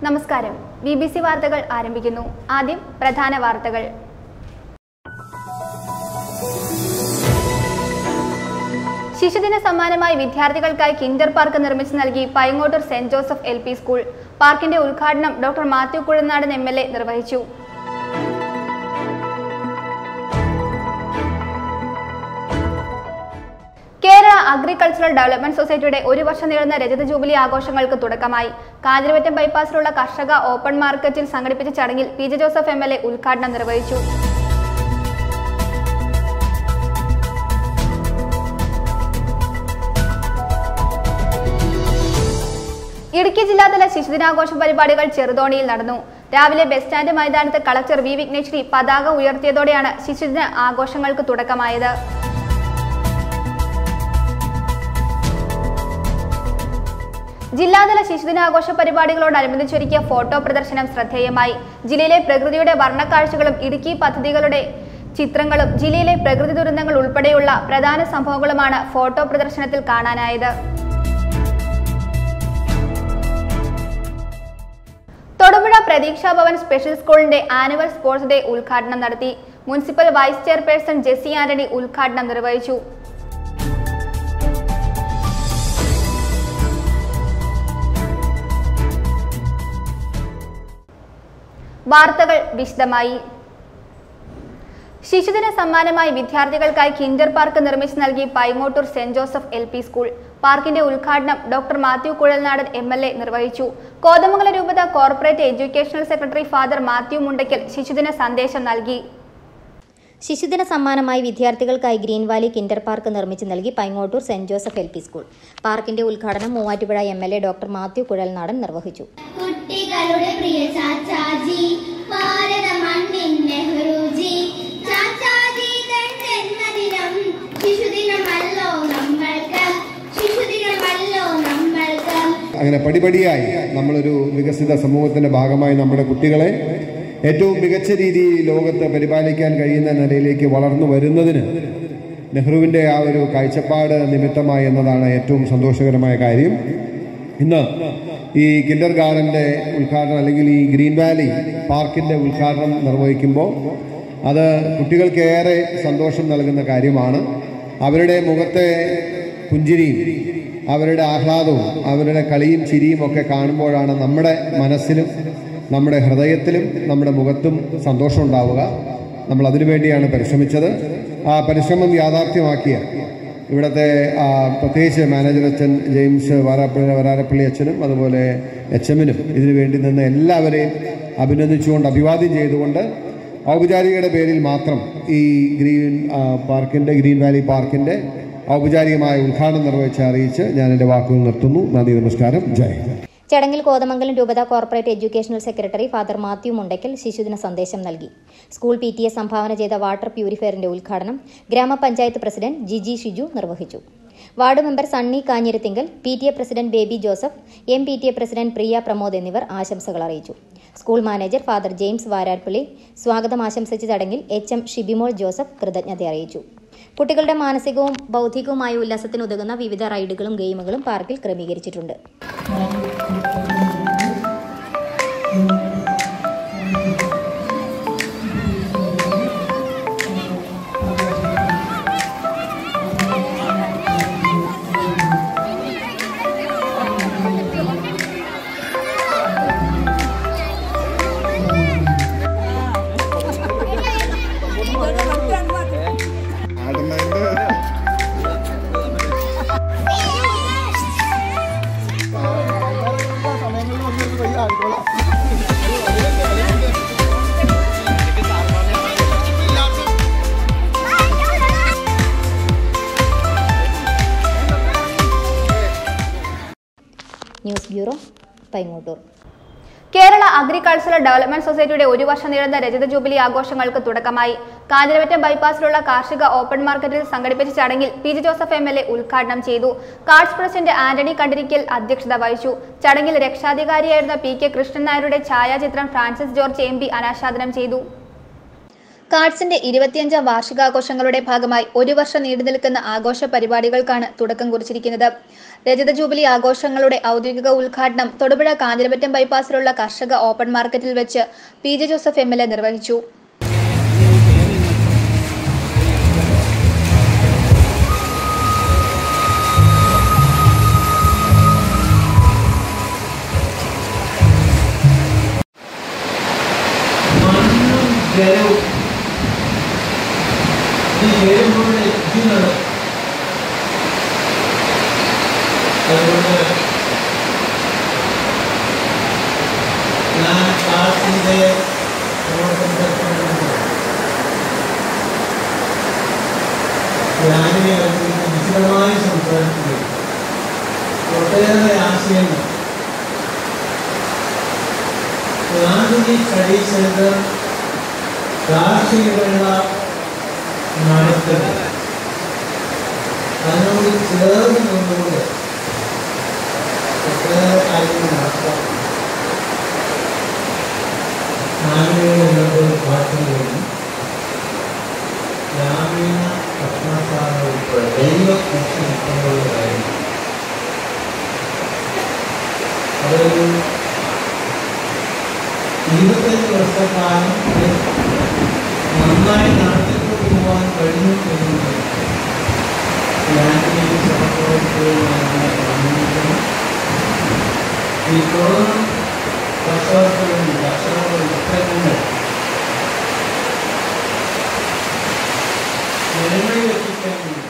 നമസ്കാരം B B C വാർത്തകൾ ആരംഭിക്കുന്നു ആദ്യം പ്രധാന വാർത്തകൾ ശിശുദിന സമ്മാനമായി വിദ്യാർത്ഥികൾക്കായി കിൻഡർ പാർക്ക് നിർമ്മിച്ചു നൽകി Paingottoor saint Joseph L P school പാർക്കിന്റെ ഉദ്ഘാടനം doctor Mathew Kuzhalnadan M L A നിർവഹിച്ചു കേരള അഗ്രികൾച്ചറൽ ഡെവലപ്മെന്റ് സൊസൈറ്റിയുടെ ഒരു വർഷം നീളുന്ന രജത ജൂബിലി ആഘോഷങ്ങൾക്ക് തുടക്കമായി കാഞ്ഞിരവറ്റം ബൈപ്പാസിലുള്ള കർഷക ഓപ്പൺ മാർക്കറ്റിൽ സംഘടിപ്പിച്ച ചടങ്ങിൽ P J Joseph M L A ഉദ്ഘാടനം നിർവഹിച്ചു ഇടുക്കി ജില്ലാതല ശിശുദിനാഘോഷ പരിപാടികൾ ചെറുതോണിയിൽ നടന്നു രാവിലെ ബസ് സ്റ്റാൻഡ് മൈതാനത്ത് കളക്ടർ വി വിഘ്നേശ്വരി പതാക ഉയർത്തിയതോടെയാണ് ശിശുദിന ആഘോഷങ്ങൾക്ക് തുടക്കമായത് ജില്ലാതല ശിശുദിനാഘോഷ പരിപാടികളോടനുബന്ധിച്ചൊരുക്കിയ ഫോട്ടോ പ്രദർശനം ശ്രദ്ധേയമായി ജില്ലയിലെ പ്രകൃതിയുടെ വർണ്ണക്കാഴ്ചകളും ഇടുക്കി പദ്ധതികളുടെ ചിത്രങ്ങളും ജില്ലയിലെ പ്രകൃതി ദുരന്തങ്ങൾ ഉൾപ്പെടെയുള്ള പ്രധാന സംഭവങ്ങളുമാണ് ഫോട്ടോ പ്രദർശനത്തിൽ കാണാനായത് തൊടുപുഴ പ്രതീക്ഷാ ഭവൻ സ്പെഷ്യൽ സ്കൂളിന്റെ ആനുവൽ സ്പോർട്സ് ഡേ ഉദ്ഘാടനം നടത്തി municipal vice chairperson Jessy Antony ഉദ്ഘാടനം നിർവഹിച്ചു വാർത്തകൾ വിശദമായി ശിശുദിന സമ്മാനമായി വിദ്യാർത്ഥികൾക്കായി കിൻഡർ പാർക്ക് നിർമ്മിച്ചു നൽകി Paingottoor saint Joseph L P school പാർക്കിന്റെ ഉദ്ഘാടനം doctor Mathew Kuzhalnadan M L A നിർവഹിച്ചു കോതമംഗല രൂപത corporate educational secretary father Mathew Mundackal ശിശുദിന സന്ദേശം നൽകി ശിശുദിന സമ്മാനമായി വിദ്യാർത്ഥികൾക്കായി ഗ്രീൻ വാലി കിൻഡർ പാർക്ക് നിർമ്മിച്ചു നൽകി Paingottoor saint Joseph L P school പാർക്കിന്റെ ഉദ്ഘാടനം Muvattupuzha M L A doctor Mathew Kuzhalnadan നിർവഹിച്ചു കുട്ടികളുടെ പ്രിയ ചാച്ചാജി ഭാരത മണ്ണിൻ നെഹ്റുജി ചാച്ചാജി തൻ ജന്മദിനം ശിശുദിനമല്ലോ നമ്മൾക്ക് ശിശുദിനമല്ലോ നമ്മൾക്ക് അങ്ങനെ പടിപടിയായി നമ്മളൊരു വികസിത സമൂഹത്തിന്റെ ഭാഗമായി നമ്മുടെ കുട്ടികളെ ഏറ്റവും മികച്ച രീതിയിൽ ലോകത്ത് പരിപാലിക്കാൻ കഴിയുന്ന നിലയിലേക്ക് വളർന്നു വരുന്നതിന് നെഹ്റുവിന്റെ ആ ഒരു കാഴ്ചപ്പാട് നിമിത്തമായി എന്നതാണ് ഏറ്റവും സന്തോഷകരമായ കാര്യം ഇന്ന് ഈ കിൻഡർ ഗാർഡന്റെ ഉദ്ഘാടനം അല്ലെങ്കിൽ ഈ ഗ്രീൻ വാലി പാർക്കിന്റെ ഉദ്ഘാടനം നിർവഹിക്കുമ്പോൾ അത് കുട്ടികൾക്കേറെ സന്തോഷം നൽകുന്ന കാര്യമാണ് അവരുടെ മുഖത്തെ പുഞ്ചിരിയും അവരുടെ ആഹ്ലാദവും അവരുടെ കളിയും ചിരിയും ഒക്കെ കാണുമ്പോഴാണ് നമ്മുടെ മനസ്സിലും നമ്മുടെ ഹൃദയത്തിലും നമ്മുടെ മുഖത്തും സന്തോഷം ഉണ്ടാവുക നമ്മൾ അതിനുവേണ്ടിയാണ് പരിശ്രമിച്ചത് ആ പരിശ്രമം യാഥാർത്ഥ്യമാക്കിയ ഇവിടുത്തെ ആ, പ്രത്യേകിച്ച് മാനേജർ അച്ഛൻ ജെയിംസ് വാരാപ്പള്ളി വരാരപ്പള്ളി അച്ഛനും അതുപോലെ എച്ച് എമ്മിനും ഇതിനു വേണ്ടി നിന്ന് എല്ലാവരെയും അഭിനന്ദിച്ചുകൊണ്ട് അഭിവാദ്യം ചെയ്തുകൊണ്ട് ഔപചാരികയുടെ പേരിൽ മാത്രം ഈ ഗ്രീൻ ആ, പാർക്കിന്റെ ഗ്രീൻ വാലി പാർക്കിന്റെ ഔപചാരികമായ ഉദ്ഘാടനം നിർവഹിച്ച് അറിയിച്ച് ഞാൻ എൻ്റെ വാക്കുകൾ നിർത്തുന്നു നന്ദി നമസ്കാരം ജയ് ഹിന്ദ്. ചടങ്ങിൽ കോതമംഗലം രൂപത corporate educational secretary father Mathew Mundackal ശിശുദിന സന്ദേശം നൽകി സ്കൂൾ പി ടി എ സംഭാവന ചെയ്ത വാട്ടർ പ്യൂരിഫയറിന്റെ ഉദ്ഘാടനം ഗ്രാമപഞ്ചായത്ത് പ്രസിഡന്റ് ജിജി ഷിജു നിർവഹിച്ചു ward member Sunny Kanjirathingal P T A president Baby Joseph M P T A president Priya Pramod എന്നിവർ ആശംസകൾ അറിയിച്ചു school manager father James Vararppally സ്വാഗതം ആശംസിച്ച ചടങ്ങിൽ എച്ച് എം ഷിബിമോൾ ജോസഫ് കൃതജ്ഞത അറിയിച്ചു കുട്ടികളുടെ മാനസികവും ബൗദ്ധികവുമായ ഉല്ലാസത്തിന് ഉതകുന്ന വിവിധ റൈഡുകളും ഗെയിമുകളും പാർക്കിൽ ക്രമീകരിച്ചിട്ടുണ്ട് news bureau Paingottoor Kerala agricultural development സൊസൈറ്റിയുടെ ഒരു വർഷം നീളുന്ന രജത ജൂബിലി ആഘോഷങ്ങൾക്ക് തുടക്കമായി കാഞ്ഞിരവറ്റം ബൈപ്പാസിലുള്ള കാർഷിക ഓപ്പൺ മാർക്കറ്റിൽ സംഘടിപ്പിച്ച ചടങ്ങിൽ P J Joseph M L A ഉദ്ഘാടനം ചെയ്തു കാർഡ്സ് പ്രസിഡന്റ് ആന്റണി കണ്ടിരിക്കൽ അധ്യക്ഷത വഹിച്ചു ചടങ്ങിൽ രക്ഷാധികാരിയായിരുന്ന പി കെ കൃഷ്ണൻ നായരുടെ ഛായാചിത്രം ഫ്രാൻസിസ് ജോർജ് എം പി അനാച്ഛാദനം ചെയ്തു കാർഡ്സിന്റെ ഇരുപത്തിയഞ്ചാം വാർഷികാഘോഷങ്ങളുടെ ഭാഗമായി ഒരു വർഷം നീണ്ടു നിൽക്കുന്ന ആഘോഷ പരിപാടികൾക്കാണ് തുടക്കം കുറിച്ചിരിക്കുന്നത് രജത ജൂബിലി ആഘോഷങ്ങളുടെ ഔദ്യോഗിക ഉദ്ഘാടനം തൊടുപുഴ കാഞ്ഞിരമറ്റം ബൈപ്പാസിലുള്ള കർഷക ഓപ്പൺ മാർക്കറ്റിൽ വെച്ച് P J Joseph M L A നിർവഹിച്ചു മണ്ണും ജലവും ഈ ചേരുമ്പോഴുള്ള എത്തുന്നത് അതുകൊണ്ട് ഞാൻ ക്ലാസിന്റെ ഞാനിനെ വിശദമായി സംസാരിക്കുകയും ഒട്ടേറെ ആശയങ്ങൾ ഗാന്ധി സ്റ്റഡി സെന്റർ കാർഷിക മേള നടത്തുന്നത് അതിനോട് ചേർന്ന് കൊണ്ടുകൊണ്ട് ഒട്ടേറെ കാര്യങ്ങൾ നടത്താം ഗ്രാമീണ പാട്ടും കഴിഞ്ഞു ഗ്രാമീണ ഭക്ഷണശാല ഉൾപ്പെടെ ദൈവ കൃഷി ഉൾപ്പെടെയുള്ള കാര്യം അതൊരു ഇരുപത്തഞ്ച് വർഷക്കാലം ഇത് നന്നായി നടത്തിക്കൊണ്ട് പോകാൻ കഴിഞ്ഞു എന്നുള്ളത് ലാൻഡിലേക്ക് സമർപ്പണത്തിൽ ഈ തുടർന്ന് കർഷകർക്ക് വേണ്ടി കർഷകരുടെ ഉത്തരങ്ങൾ ജനങ്ങളിൽ എത്തിക്കാൻ വേണ്ടി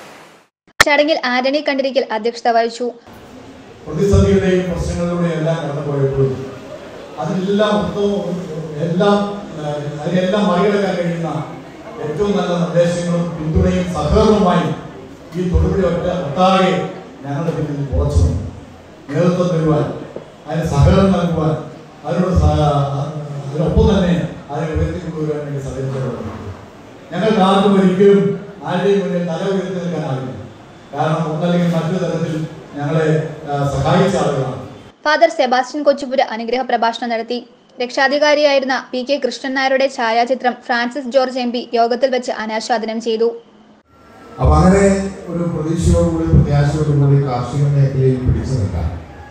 ചടങ്ങിൽ ആന്റണി കണ്ടിരിക്കൽ അധ്യക്ഷത വഹിച്ചു പ്രതിസന്ധിയുടെയും പ്രശ്നങ്ങളുടെയും എല്ലാം കടന്നുപോയപ്പോഴും അതിലെല്ലാം ഒത്തവും എല്ലാം ഏഹ്, അതിനെല്ലാം മറികടക്കാൻ കഴിയുന്ന ഏറ്റവും നല്ല നിർദ്ദേശങ്ങളും പിന്തുണയും സഹകരണവുമായി ഈ തൊടുപുഴ ഒറ്റ ഒട്ടാകെ ഞങ്ങളുടെ പിന്നിൽ ഉറച്ചു നിന്നു. നേതൃത്വം തരുവാൻ അതിന് സഹകരണം നൽകുവാൻ അതിനോട് സഹ- അതിനൊപ്പം തന്നെ അതിനെ ഉയർത്തിക്കൊണ്ടുവരാൻ വേണ്ടി സഹകരിച്ചിട്ടുണ്ട് ഞങ്ങൾക്ക് ആർക്കും ഒരിക്കലും ആരുടെയും മുന്നിൽ തല ഉയർത്തി നിൽക്കാനാവില്ല കാരണം ഒന്നല്ലെങ്കിൽ മറ്റൊരു തരത്തിൽ ഞങ്ങളെ ആ, സഹായിച്ച ആളുകളാണ് ഫാദർ സെബാസ്റ്റ്യൻ കൊച്ചുപുര അനുഗ്രഹ പ്രഭാഷണം നടത്തി രക്ഷാധികാരിയായിരുന്ന പി കെ കൃഷ്ണൻ നായരുടെ ഛായാചിത്രം ഫ്രാൻസിസ് ജോർജ് എം പി യോഗത്തിൽ വെച്ച് അനാച്ഛാദനം ചെയ്തു അപ്പൊ അങ്ങനെ ഒരു പ്രതീക്ഷയോടുകൂടി പ്രത്യാശയോടുകൂടി കാർഷിക മേഖലയിൽ പിടിച്ചു നിൽക്കാൻ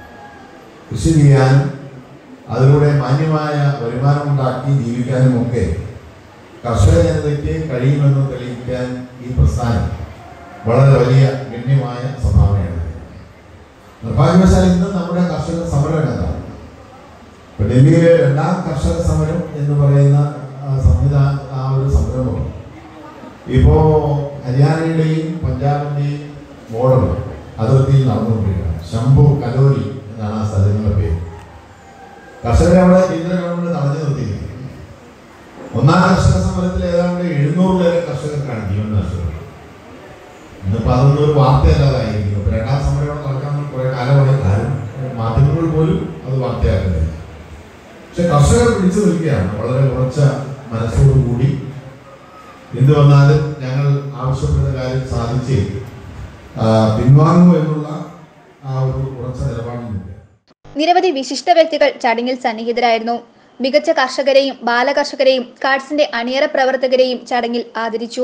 കൃഷി ചെയ്യാനും അതിലൂടെ മാന്യമായ വരുമാനം ഉണ്ടാക്കി ജീവിക്കാനും ഒക്കെ കർഷക ജനതയ്ക്ക് കഴിയുമെന്ന് തെളിയിക്കാൻ ഈ പ്രസ്ഥാനം വളരെ വലിയ ഗണ്യമായ സംഭാവനയാണ് നിർഭാഗ്യവശാൽ ഇന്ന് നമ്മുടെ കർഷക സമരം എന്നതാണ് ഇപ്പൊ ഡൽഹിയിലെ രണ്ടാം കർഷക സമരം എന്ന് പറയുന്ന ആ സംവിധാന ആ ഒരു സംരംഭം ഇപ്പോ ഹരിയാനയുടെയും പഞ്ചാബിന്റെയും ബോർഡർ അതിർത്തിയിൽ നടന്നുകൊണ്ടിരിക്കുകയാണ് ശംഭു കലോരി എന്നാണ് ആ സ്ഥലങ്ങളുടെ പേര് കർഷകരെ അവിടെ കേന്ദ്ര ഗവൺമെന്റ് തടഞ്ഞു നിർത്തിയിരിക്കുന്നത് ഒന്നാം കർഷക സമരത്തിൽ ഏതാണ്ട് എഴുന്നൂറിലേറെ കർഷകർക്കാണ് ജീവൻ നഷ്ടപ്പെട്ടത് ഇന്നിപ്പോ അതൊന്നും ഒരു വാർത്തയല്ലാതായിരിക്കുന്നു ഇപ്പൊ രണ്ടാം സമരം അവിടെ നടക്കാൻ കുറെ കാലമായി കാര്യം മാധ്യമങ്ങൾ പോലും അത് വാർത്തയാക്കുന്നില്ല പക്ഷെ കർഷകർ പിടിച്ചു നിൽക്കുകയാണ് വളരെ ഉറച്ച മനസ്സോടുകൂടി എന്ത് വന്നാലും ഞങ്ങൾ ആവശ്യപ്പെടുന്ന കാര്യം സാധിച്ചേ ആ, പിൻവാങ്ങൂ എന്നുള്ള ആ ഒരു ഉറച്ച നിലപാടിൽ നിൽക്കുക നിരവധി വിശിഷ്ട വ്യക്തികൾ ചടങ്ങിൽ സന്നിഹിതരായിരുന്നു മികച്ച കർഷകരെയും ബാലകർഷകരെയും കാർഡ്സിന്റെ അണിയറ പ്രവർത്തകരെയും ചടങ്ങിൽ ആദരിച്ചു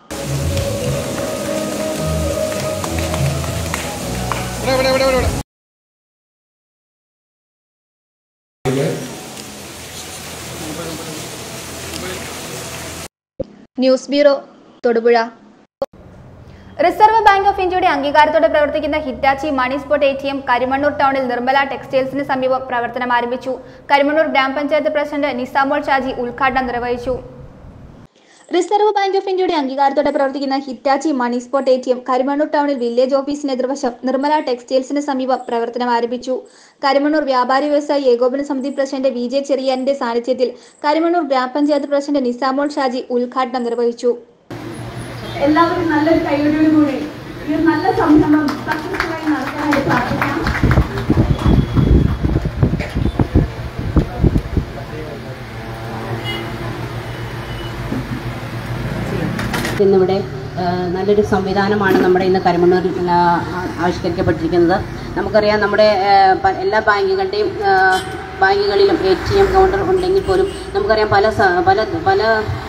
news bureau Thodupuzha reserve bank of ഇന്ത്യയുടെ അംഗീകാരത്തോടെ പ്രവർത്തിക്കുന്ന Hitachi money spot A T M Karimannoor ടൗണിൽ നിർമ്മല ടെക്സ്റ്റൈൽസിന് സമീപം പ്രവർത്തനം ആരംഭിച്ചു കരിമണ്ണൂർ ഗ്രാമപഞ്ചായത്ത് പ്രസിഡന്റ് നിസാമോൾ ഷാജി ഉദ്ഘാടനം നിർവഹിച്ചു റിസർവ് ബാങ്ക് ഓഫ് ഇന്ത്യയുടെ അംഗീകാരത്തോടെ പ്രവർത്തിക്കുന്ന Hitachi money spot A T M Karimannoor ടൗണിൽ വില്ലേജ് ഓഫീസിന് എതിർവശം നിർമ്മല ടെക്സ്റ്റൈൽസിന് സമീപം പ്രവർത്തനം ആരംഭിച്ചു കരിമണ്ണൂർ വ്യാപാരി വ്യവസായി ഏകോപന സമിതി പ്രസിഡന്റ് വി ജെ ചെറിയാനിന്റെ സാന്നിധ്യത്തിൽ കരിമണ്ണൂർ ഗ്രാമപഞ്ചായത്ത് പ്രസിഡന്റ് നിസാമോൾ ഷാജി ഉദ്ഘാടനം നിർവഹിച്ചു എല്ലാവരും നല്ലൊരു കൈയോടുകൂടി ഈ ഒരു നല്ല സംരംഭം സക്സസ്ഫുള്ളായി നടത്താനായിട്ട് പ്രാർത്ഥിക്കാം ഇന്നിവിടെ ആ, നല്ലൊരു സംവിധാനമാണ് നമ്മുടെ ഇന്ന് കരിമണ്ണൂരിൽ ആ, ആവിഷ്കരിക്കപ്പെട്ടിരിക്കുന്നത് നമുക്കറിയാം നമ്മുടെ ആ, പ- എല്ലാ ബാങ്കുകളുടെയും ആ, ബാങ്കുകളിലും എ ടി എം കൗണ്ടർ ഉണ്ടെങ്കിൽ പോലും നമുക്കറിയാം പല സ- പല പല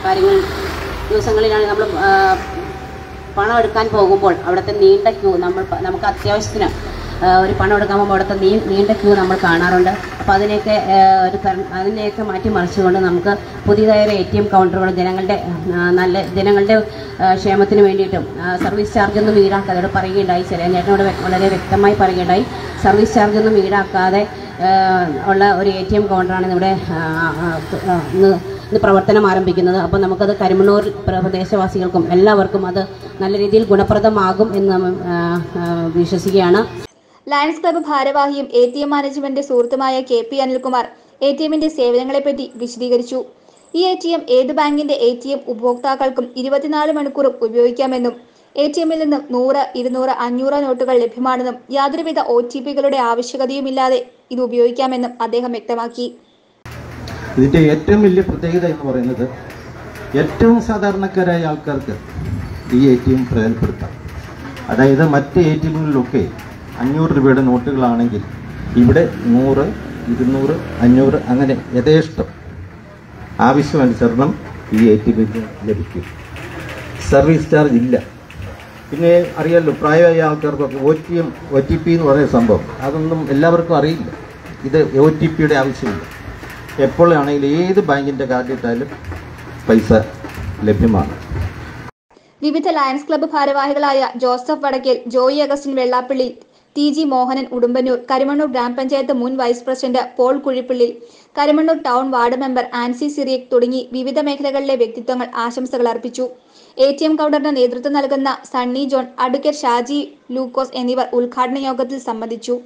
കാര്യങ്ങൾ ദിവസങ്ങളിലാണ് നമ്മൾ പണം എടുക്കാൻ പോകുമ്പോൾ അവിടുത്തെ നീണ്ട ക്യൂ നമ്മൾ പ- നമുക്ക് അത്യാവശ്യത്തിന് ആ, ഒരു പണം എടുക്കാൻ പോകുമ്പോൾ അവിടുത്തെ നീ നീണ്ട ക്യൂ നമ്മൾ കാണാറുണ്ട് അപ്പോൾ അതിനെയൊക്കെ ആ, ഒരു കര- അതിനെയൊക്കെ മാറ്റി മറിച്ചുകൊണ്ട് നമുക്ക് പുതിയതായ ഒരു എ ടി എം കൗണ്ടറുകൾ ജനങ്ങളുടെ ആ, നല്ല ജനങ്ങളുടെ ആ, ക്ഷേമത്തിന് വേണ്ടിയിട്ടും ആ, സർവീസ് ചാർജ് ഒന്നും ഈടാക്കാതെ ഇവിടെ പറയുകയുണ്ടായി ചെറിയ ചേട്ടനോട് വ്യ- വളരെ വ്യക്തമായി പറയുകയുണ്ടായി സർവീസ് ചാർജ് ഒന്നും ഈടാക്കാതെ ആ, ഉള്ള ഒരു എ ടി എം കൗണ്ടറാണ് ഇവിടെ ആ, ആ, ആ, ഇന്ന് ഇന്ന് പ്രവർത്തനം ആരംഭിക്കുന്നത് അപ്പോൾ നമുക്കത് കരിമണ്ണൂർ പ്ര- പ്രദേശവാസികൾക്കും എല്ലാവർക്കും അത് നല്ല രീതിയിൽ ഗുണപ്രദമാകും എന്ന് നമ്മൾ ആ, ആ, വിശ്വസിക്കുകയാണ് ലയൺസ് ക്ലബ്ബ് ഭാരവാഹിയും എ ടി എം മാനേജ്മെന്റ് സുഹൃത്തുമായ K P Anilkumar A T എമ്മിന്റെ സേവനങ്ങളെപ്പറ്റി വിശദീകരിച്ചു ഈ എ ടി എം ഏത് ബാങ്കിന്റെ എ ടി എം ഉപഭോക്താക്കൾക്കും ഇരുപത്തിനാല് മണിക്കൂറും ഉപയോഗിക്കാമെന്നും എ ടി എമ്മിൽ നിന്നും നൂറ് ഇരുന്നൂറ് അഞ്ഞൂറ് നോട്ടുകൾ ലഭ്യമാണെന്നും യാതൊരുവിധ ഒ ടി പികളുടെ ആവശ്യകതയുമില്ലാതെ ഇത് ഉപയോഗിക്കാമെന്നും അദ്ദേഹം വ്യക്തമാക്കി ഇതിൻ്റെ ഏറ്റവും വലിയ പ്രത്യേകത എന്ന് പറയുന്നത് ഏറ്റവും സാധാരണക്കാരായ ആൾക്കാർക്ക് ഈ എ ടി എം പ്രയോജനപ്പെടുത്താം അതായത് മറ്റ് എ ടി എമ്മുകളിലൊക്കെ അഞ്ഞൂറ് രൂപയുടെ നോട്ടുകളാണെങ്കിൽ ഇവിടെ നൂറ് ഇരുന്നൂറ് അഞ്ഞൂറ് അങ്ങനെ യഥേഷ്ടം ആവശ്യമനുസരണം ഈ എ ടി എമ്മിൽ ലഭിക്കും സർവീസ് ചാർജ് ഇല്ല പിന്നെ അറിയാമല്ലോ പ്രായമായ ആൾക്കാർക്കൊക്കെ O T M O T P എന്ന് പറയുന്ന സംഭവം അതൊന്നും എല്ലാവർക്കും അറിയില്ല ഇത് ഒ ടി പിയുടെ ആവശ്യമില്ല എപ്പോഴാണെങ്കിലും ഏത് ബാങ്കിൻ്റെ കാർഡ് ഇട്ടാലും പൈസ ലഭ്യമാണ് വിവിധ ലയൺസ് ക്ലബ്ബ് ഭാരവാഹികളായ Joseph Vadakkel Joy Augustine Vellappally T G Mohanan Udumbannoor Karimannoor ഗ്രാമപഞ്ചായത്ത് മുൻ vice president Paul Kuzhippally Karimannoor town ward member Ancy Cyriac തുടങ്ങി വിവിധ മേഖലകളിലെ വ്യക്തിത്വങ്ങൾ ആശംസകൾ അർപ്പിച്ചു എ ടി എം കൗണ്ടറിന് നേതൃത്വം നൽകുന്ന Sunny John advocate Shaji Lukose എന്നിവർ ഉദ്ഘാടന യോഗത്തിൽ സംബന്ധിച്ചു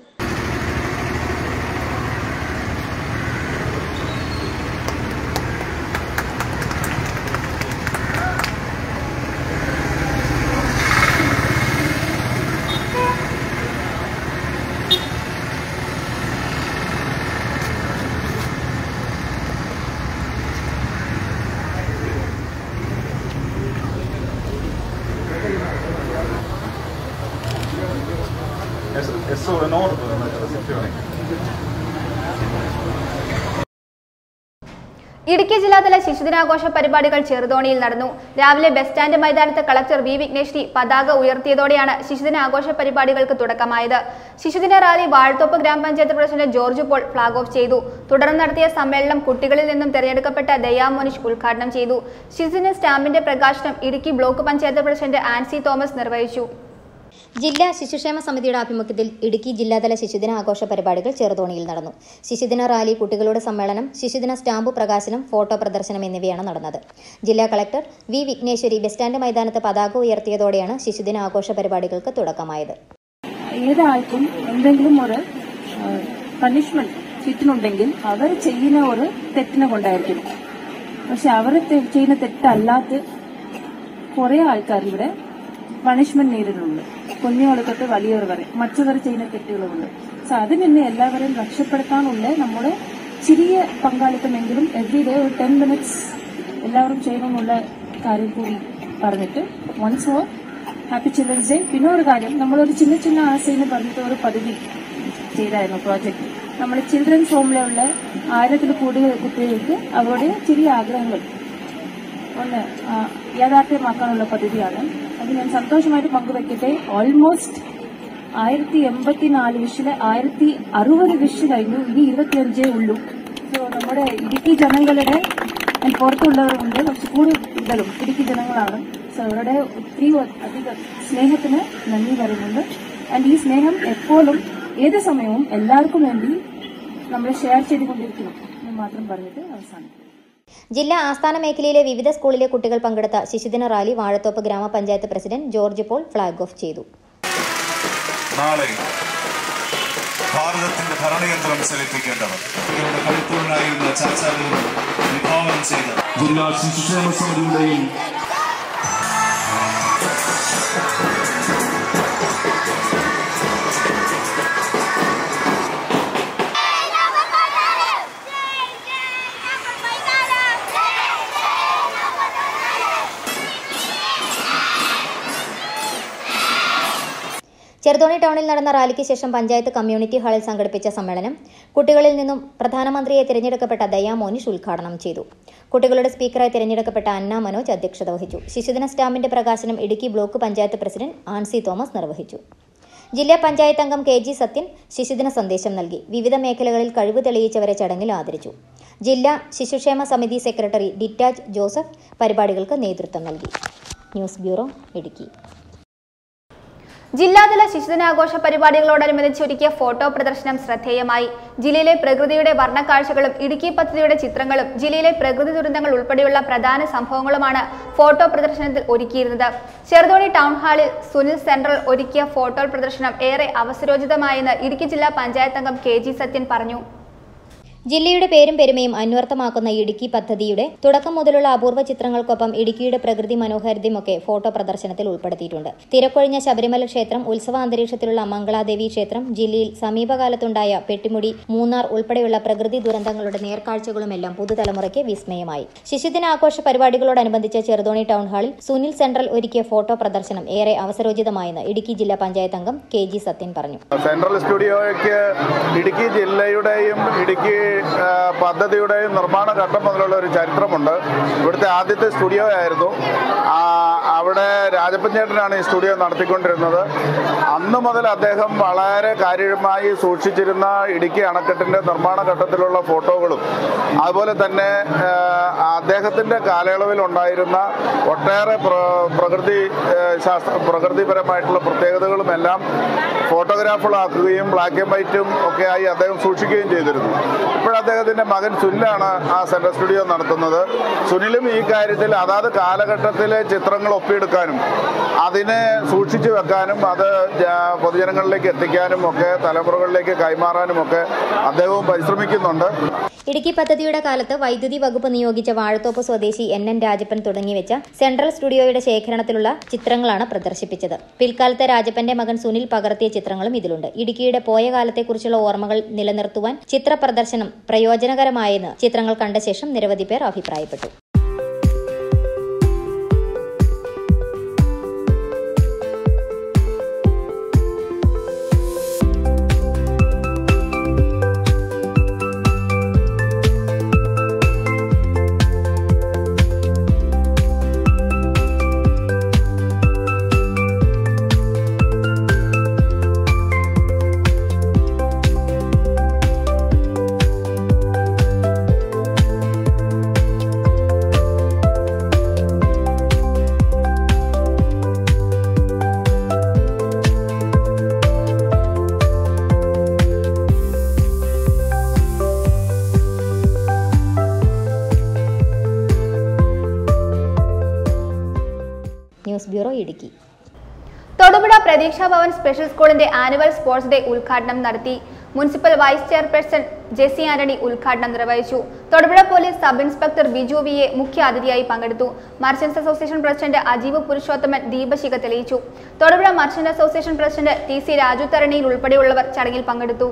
È, è solo enorme la recensione. Idukki ജില്ലാതല ശിശുദിനാഘോഷ പരിപാടികൾ ചെറുതോണിയിൽ നടന്നു രാവിലെ ബസ് സ്റ്റാൻഡ് മൈതാനത്ത് കളക്ടർ വി വിഘ്നേശ്വരി പതാക ഉയർത്തിയതോടെയാണ് ശിശുദിനാഘോഷ പരിപാടികൾക്ക് തുടക്കമായത് ശിശുദിന റാലി വാഴത്തോപ്പ് ഗ്രാമപഞ്ചായത്ത് president George Paul flag off ചെയ്തു തുടർന്ന് നടത്തിയ സമ്മേളനം കുട്ടികളിൽ നിന്നും തെരഞ്ഞെടുക്കപ്പെട്ട ദയാ മോനിഷ് ഉദ്ഘാടനം ചെയ്തു ശിശുദിന സ്റ്റാമ്പിന്റെ പ്രകാശനം Idukki block panchayat president Ancy Thomas നിർവഹിച്ചു ജില്ലാ ശിശുക്ഷേമ സമിതിയുടെ ആഭിമുഖ്യത്തിൽ ഇടുക്കി ജില്ലാതല ശിശുദിന ആഘോഷ പരിപാടികൾ ചെറുതോണിയിൽ നടന്നു ശിശുദിന റാലി കുട്ടികളുടെ സമ്മേളനം ശിശുദിന സ്റ്റാമ്പ് പ്രകാശനം ഫോട്ടോ പ്രദർശനം എന്നിവയാണ് നടന്നത് ജില്ലാ collector V Vigneswari bus stand മൈതാനത്ത് പതാക ഉയർത്തിയതോടെയാണ് ശിശുദിന ആഘോഷ പരിപാടികൾക്ക് തുടക്കമായത് ഏതാൾക്കും എന്തെങ്കിലും ഒരു പണിഷ്മെന്റ് ചുറ്റിനുണ്ടെങ്കിൽ അവർ ചെയ്യുന്ന ഒരു തെറ്റിനെ കൊണ്ടായിരിക്കും പക്ഷെ അവർ തെ- ചെയ്യുന്ന തെറ്റല്ലാത്ത കുറെ ആൾക്കാർ ഇവിടെ പണിഷ്മെന്റ് നേരിടുന്നുണ്ട് കുഞ്ഞുങ്ങൾ തൊട്ട് വലിയവർ വരെ മറ്റവർ ചെയ്യുന്ന തെറ്റുകളുമുണ്ട് സോ അതിൽ നിന്ന് എല്ലാവരെയും രക്ഷപ്പെടുത്താനുള്ള നമ്മുടെ ചെറിയ പങ്കാളിത്തമെങ്കിലും എവറി ഡേ ഒരു ടെൻ മിനിറ്റ്സ് എല്ലാവരും ചെയ്യണമെന്നുള്ള കാര്യം കൂടി പറഞ്ഞിട്ട് once for happy children's day പിന്നെ ഒരു കാര്യം നമ്മളൊരു ചിന്ന ചിന്ന ആശയെന്ന് പറഞ്ഞിട്ട് ഒരു പദ്ധതി ചെയ്തായിരുന്നു പ്രോജക്റ്റ് നമ്മൾ ചിൽഡ്രൻസ് ഹോമിലുള്ള ആയിരത്തിൽ കൂടുതൽ കുട്ടികൾക്ക് അവരുടെ ചെറിയ ആഗ്രഹങ്ങൾ ഒന്ന് ആ, യാഥാർത്ഥ്യമാക്കാനുള്ള പദ്ധതിയാണ് അത് ഞാൻ സന്തോഷമായിട്ട് പങ്കുവെക്കട്ടെ ഓൾമോസ്റ്റ് ആയിരത്തി എൺപത്തിനാല് വിഷില് ആയിരത്തി അറുപത് വിഷ് കഴിഞ്ഞു ഇനി ഇരുപത്തിയഞ്ചേ ഉള്ളൂ സോ നമ്മുടെ ഇടുക്കി ജനങ്ങളുടെ ഞാൻ പുറത്തുള്ളവരുണ്ട് പക്ഷെ കൂടുതലും ഇടുക്കി ജനങ്ങളാണ് സോ അവരുടെ ഒത്തിരി അധികം സ്നേഹത്തിന് നന്ദി പറയുന്നുണ്ട് ആൻഡ് ഈ സ്നേഹം എപ്പോഴും ഏത് സമയവും എല്ലാവർക്കും വേണ്ടി നമ്മൾ ഷെയർ ചെയ്തുകൊണ്ടിരിക്കണം എന്ന് മാത്രം പറഞ്ഞിട്ട് അവസാനം ജില്ലാ ആസ്ഥാന മേഖലയിലെ വിവിധ സ്കൂളിലെ കുട്ടികൾ പങ്കെടുത്ത ശിശുദിന റാലി വാഴത്തോപ്പ് ഗ്രാമപഞ്ചായത്ത് president George Paul flag off ചെയ്തു നാളെ ഭാരതത്തിന്റെ ഭരണയന്ത്രം ചലിപ്പിക്കേണ്ടവർ ഇവരുടെ കളിത്തോഴനായിരുന്ന ചാച്ചാവിനും വിഭാവനം ചെയ്ത ജില്ലാ ശിശുക്ഷേമ സമിതിയുടെയും ചെറുതോണി ടൗണിൽ നടന്ന റാലിക്ക് ശേഷം പഞ്ചായത്ത് കമ്മ്യൂണിറ്റി ഹാളിൽ സംഘടിപ്പിച്ച സമ്മേളനം കുട്ടികളിൽ നിന്നും പ്രധാനമന്ത്രിയെ തിരഞ്ഞെടുക്കപ്പെട്ട ദയാ മോനിഷ് ഉദ്ഘാടനം ചെയ്തു കുട്ടികളുടെ സ്പീക്കറായി തിരഞ്ഞെടുക്കപ്പെട്ട അന്ന മനോജ് അധ്യക്ഷത വഹിച്ചു ശിശുദിന സ്റ്റാമ്പിന്റെ പ്രകാശനം Idukki block panchayat president Ancy Thomas നിർവഹിച്ചു ജില്ലാ പഞ്ചായത്ത് അംഗം കെ ജി സത്യൻ ശിശുദിന സന്ദേശം നൽകി വിവിധ മേഖലകളിൽ കഴിവ് തെളിയിച്ചവരെ ചടങ്ങിൽ ആദരിച്ചു ജില്ലാ ശിശുക്ഷേമ സമിതി സെക്രട്ടറി ഡിറ്റാജ് ജോസഫ് പരിപാടികൾക്ക് നേതൃത്വം നൽകി ന്യൂസ് ബ്യൂറോ ഇടുക്കി ജില്ലാതല ശിശുദിനാഘോഷ പരിപാടികളോടനുബന്ധിച്ച് ഒരുക്കിയ ഫോട്ടോ പ്രദർശനം ശ്രദ്ധേയമായി ജില്ലയിലെ പ്രകൃതിയുടെ വർണ്ണക്കാഴ്ചകളും ഇടുക്കി പദ്ധതിയുടെ ചിത്രങ്ങളും ജില്ലയിലെ പ്രകൃതി ദുരന്തങ്ങൾ ഉൾപ്പെടെയുള്ള പ്രധാന സംഭവങ്ങളുമാണ് ഫോട്ടോ പ്രദർശനത്തിൽ ഒരുക്കിയിരുന്നത് ചെറുതോണി ടൗൺ ഹാളിൽ സുനിൽ സെൻട്രൽ ഒരുക്കിയ ഫോട്ടോ പ്രദർശനം ഏറെ അവസരോചിതമായെന്ന് ഇടുക്കി ജില്ലാ പഞ്ചായത്ത് അംഗം കെ ജി സത്യൻ പറഞ്ഞു ജില്ലയുടെ പേരും പെരുമയും അന്വർത്ഥമാക്കുന്ന ഇടുക്കി പദ്ധതിയുടെ തുടക്കം മുതലുള്ള അപൂർവ ചിത്രങ്ങൾക്കൊപ്പം ഇടുക്കിയുടെ പ്രകൃതി മനോഹാരിതയുമൊക്കെ ഫോട്ടോ പ്രദർശനത്തിൽ ഉൾപ്പെടുത്തിയിട്ടുണ്ട് തിരക്കൊഴിഞ്ഞ ശബരിമല ക്ഷേത്രം ഉത്സവ അന്തരീക്ഷത്തിലുള്ള മംഗളാദേവി ക്ഷേത്രം ജില്ലയിൽ സമീപകാലത്തുണ്ടായ പെട്ടിമുടി മൂന്നാർ ഉൾപ്പെടെയുള്ള പ്രകൃതി ദുരന്തങ്ങളുടെ നേർക്കാഴ്ചകളുമെല്ലാം പുതുതലമുറയ്ക്ക് വിസ്മയമായി ശിശുദിനാഘോഷ പരിപാടികളോടനുബന്ധിച്ച് ചെറുതോണി ടൗൺ ഹാളിൽ സുനിൽ സെൻട്രൽ ഒരുക്കിയ ഫോട്ടോ പ്രദർശനം ഏറെ അവസരോചിതമായെന്ന് ഇടുക്കി ജില്ലാ പഞ്ചായത്ത് അംഗം കെ ജി സത്യൻ പറഞ്ഞു സെൻട്രൽ സ്റ്റുഡിയോയ്ക്ക് ഇടുക്കി ജില്ലയുടെയും ഇടുക്കി ആ, പദ്ധതിയുടെയും നിർമ്മാണ ഘട്ടം മുതലുള്ള ഒരു ചരിത്രമുണ്ട് ഇവിടുത്തെ ആദ്യത്തെ സ്റ്റുഡിയോ ആയിരുന്നു ആ, അവിടെ രാജപ്പൻ ചേട്ടനാണ് ഈ സ്റ്റുഡിയോ നടത്തിക്കൊണ്ടിരുന്നത് അന്ന് മുതൽ അദ്ദേഹം വളരെ കാര്യമായി സൂക്ഷിച്ചിരുന്ന ഇടുക്കി അണക്കെട്ടിന്റെ നിർമ്മാണ ഘട്ടത്തിലുള്ള ഫോട്ടോകളും അതുപോലെ തന്നെ ആ, അദ്ദേഹത്തിന്റെ കാലയളവിൽ ഉണ്ടായിരുന്ന ഒട്ടേറെ പ്ര- പ്രകൃതി ആ, ശാസ്ത്ര പ്രകൃതിപരമായിട്ടുള്ള പ്രത്യേകതകളും എല്ലാം ഫോട്ടോഗ്രാഫുകളാക്കുകയും ബ്ലാക്ക് ആൻഡ് വൈറ്റും ഒക്കെ ആയി അദ്ദേഹം സൂക്ഷിക്കുകയും ചെയ്തിരുന്നു ഇപ്പോൾ അദ്ദേഹത്തിന്റെ മകൻ സുനിലാണ് ആ സെൻട്രൽ സ്റ്റുഡിയോ നടത്തുന്നത് സുനിലും ഈ കാര്യത്തിൽ അതാത് കാലഘട്ടത്തിലെ ചിത്രങ്ങൾ ഒപ്പിയെടുക്കാനും അതിനെ സൂക്ഷിച്ചു വെക്കാനും അത് ജ- പൊതുജനങ്ങളിലേക്ക് എത്തിക്കാനും ഒക്കെ തലമുറകളിലേക്ക് കൈമാറാനും ഒക്കെ അദ്ദേഹവും പരിശ്രമിക്കുന്നുണ്ട് ഇടുക്കി പദ്ധതിയുടെ കാലത്ത് വൈദ്യുതി വകുപ്പ് നിയോഗിച്ച വാഴത്തോപ്പ് സ്വദേശി എൻ എൻ രാജപ്പൻ തുടങ്ങിവെച്ച സെൻട്രൽ സ്റ്റുഡിയോയുടെ ശേഖരണത്തിലുള്ള ചിത്രങ്ങളാണ് പ്രദർശിപ്പിച്ചത് പിൽക്കാലത്ത് രാജപ്പന്റെ മകൻ സുനിൽ പകർത്തിയ ചിത്രങ്ങളും ഇതിലുണ്ട് ഇടുക്കിയുടെ പോയ കാലത്തെക്കുറിച്ചുള്ള ഓർമ്മകൾ നിലനിർത്തുവാൻ ചിത്ര പ്രദർശനം പ്രയോജനകരമായെന്ന് ചിത്രങ്ങൾ കണ്ട ശേഷം നിരവധി പേർ അഭിപ്രായപ്പെട്ടു news bureau Idukki Thodupuzha Pratheeksha Bhavan special സ്കൂളിന്റെ ആനുവൽ സ്പോർട്സ് ഡേ ഉദ്ഘാടനം നടത്തി municipal vice chairperson Jessy Antony ഉദ്ഘാടനം നിർവഹിച്ചു Thodupuzha police sub inspector Biju V A മുഖ്യ അതിഥിയായി പങ്കെടുത്തു merchants association president Ajeev Purushothaman ദീപശിഖ തെളിയിച്ചു Thodupuzha merchant association president T C Raju തരണിയിൽ ഉൾപ്പെടെയുള്ളവർ ചടങ്ങിൽ പങ്കെടുത്തു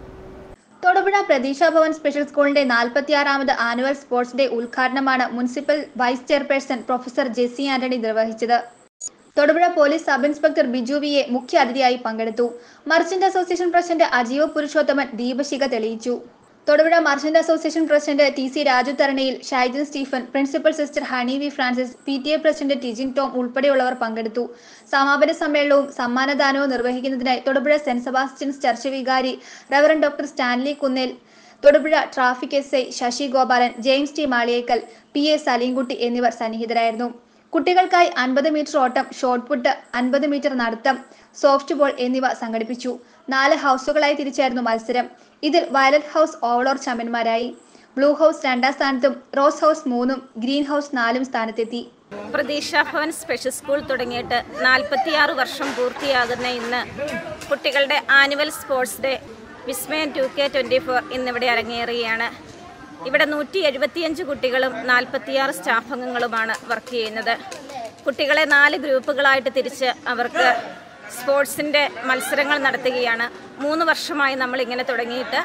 തൊടുപുഴ പ്രതീക്ഷ ഭവൻ സ്പെഷ്യൽ സ്കൂളിന്റെ നാൽപ്പത്തിയാറാമത് ആനുവൽ സ്പോർട്സ് ഡേ ഉദ്ഘാടനമാണ് municipal vice chairperson professor Jessy Antony നിർവഹിച്ചത് Thodupuzha police sub inspector Biju V A മുഖ്യ അതിഥിയായി പങ്കെടുത്തു merchant association president Ajeev Purushothaman ദീപശിഖ തെളിയിച്ചു Thodupuzha merchant association president T C Raju തരണയിൽ Shaijan Stephen principal sister Honey V Francis P T A president Tijin Tom ഉൾപ്പെടെയുള്ളവർ പങ്കെടുത്തു സമാപന സമ്മേളനവും സമ്മാനദാനവും നിർവഹിക്കുന്നതിനായി തൊടുപുഴ സെന്റ് സെബാസ്റ്റ്യൻസ് ചർച്ച് വികാരി reverend doctor Stanley Kunnel Thodupuzha traffic S I Sasi Gopalan James T Maliyekkal P A Salimkutty എന്നിവർ സന്നിഹിതരായിരുന്നു കുട്ടികൾക്കായി അൻപത് മീറ്റർ ഓട്ടം ഷോട്ട് പുട്ട് അൻപത് മീറ്റർ നടത്തം സോഫ്റ്റ് ബോൾ എന്നിവ സംഘടിപ്പിച്ചു നാല് ഹൗസുകളായി തിരിച്ചായിരുന്നു മത്സരം ഇതിൽ വയലറ്റ് ഹൗസ് ഓവളോർ ചാമ്പ്യന്മാരായി ബ്ലൂ ഹൗസ് രണ്ടാം സ്ഥാനത്തും റോസ് ഹൗസ് മൂന്നും ഗ്രീൻ ഹൗസ് നാലും സ്ഥാനത്തെത്തി പ്രതീക്ഷ ഭവൻ സ്പെഷ്യൽ സ്കൂൾ തുടങ്ങിയിട്ട് നാൽപ്പത്തിയാറ് വർഷം പൂർത്തിയാകുന്ന ഇന്ന് കുട്ടികളുടെ annual sports day Vismayam two K twenty four ഇന്നിവിടെ അരങ്ങേറുകയാണ് ഇവിടെ നൂറ്റി എഴുപത്തിയഞ്ച് കുട്ടികളും നാൽപ്പത്തിയാറ് സ്റ്റാഫ് അംഗങ്ങളുമാണ് വർക്ക് ചെയ്യുന്നത് കുട്ടികളെ നാല് ഗ്രൂപ്പുകളായിട്ട് തിരിച്ച് അവർക്ക് സ്പോർട്സിൻ്റെ മത്സരങ്ങൾ നടത്തുകയാണ് മൂന്ന് വർഷമായി നമ്മൾ ഇങ്ങനെ തുടങ്ങിയിട്ട്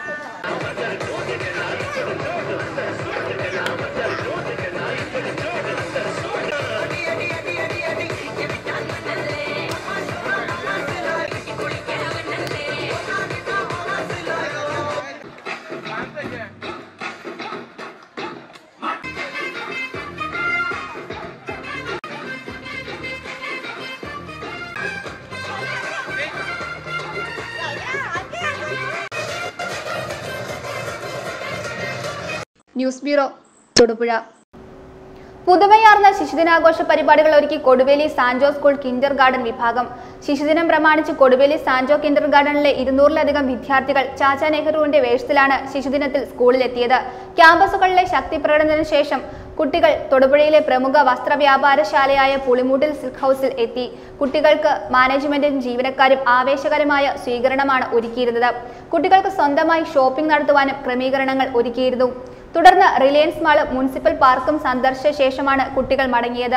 ന്യൂസ് ബ്യൂറോ തൊടുപുഴ പുതുമയാർന്ന ശിശുദിനാഘോഷ പരിപാടികൾ ഒരുക്കി Koduveli Sanjo school kindergarten വിഭാഗം ശിശുദിനം പ്രമാണിച്ച് കൊടുവേലി സാൻജോ കിൻഡർ ഗാർഡനിലെ ഇരുന്നൂറിലധികം വിദ്യാർത്ഥികൾ ചാച്ച നെഹ്റുവിന്റെ വേഷത്തിലാണ് ശിശുദിനത്തിൽ സ്കൂളിലെത്തിയത് ക്യാമ്പസുകളിലെ ശക്തി പ്രകടനത്തിന് ശേഷം കുട്ടികൾ തൊടുപുഴയിലെ പ്രമുഖ വസ്ത്രവ്യാപാരശാലയായ പുളിമൂട്ടിൽ സിൽക്ക് ഹൗസിൽ എത്തി കുട്ടികൾക്ക് മാനേജ്മെന്റും ജീവനക്കാരും ആവേശകരമായ സ്വീകരണമാണ് ഒരുക്കിയിരുന്നത് കുട്ടികൾക്ക് സ്വന്തമായി ഷോപ്പിംഗ് നടത്തുവാനും ക്രമീകരണങ്ങൾ ഒരുക്കിയിരുന്നു തുടർന്ന് റിലയൻസ് മാളും മുനിസിപ്പൽ പാർക്കും സന്ദർശിച്ച ശേഷമാണ് കുട്ടികൾ മടങ്ങിയത്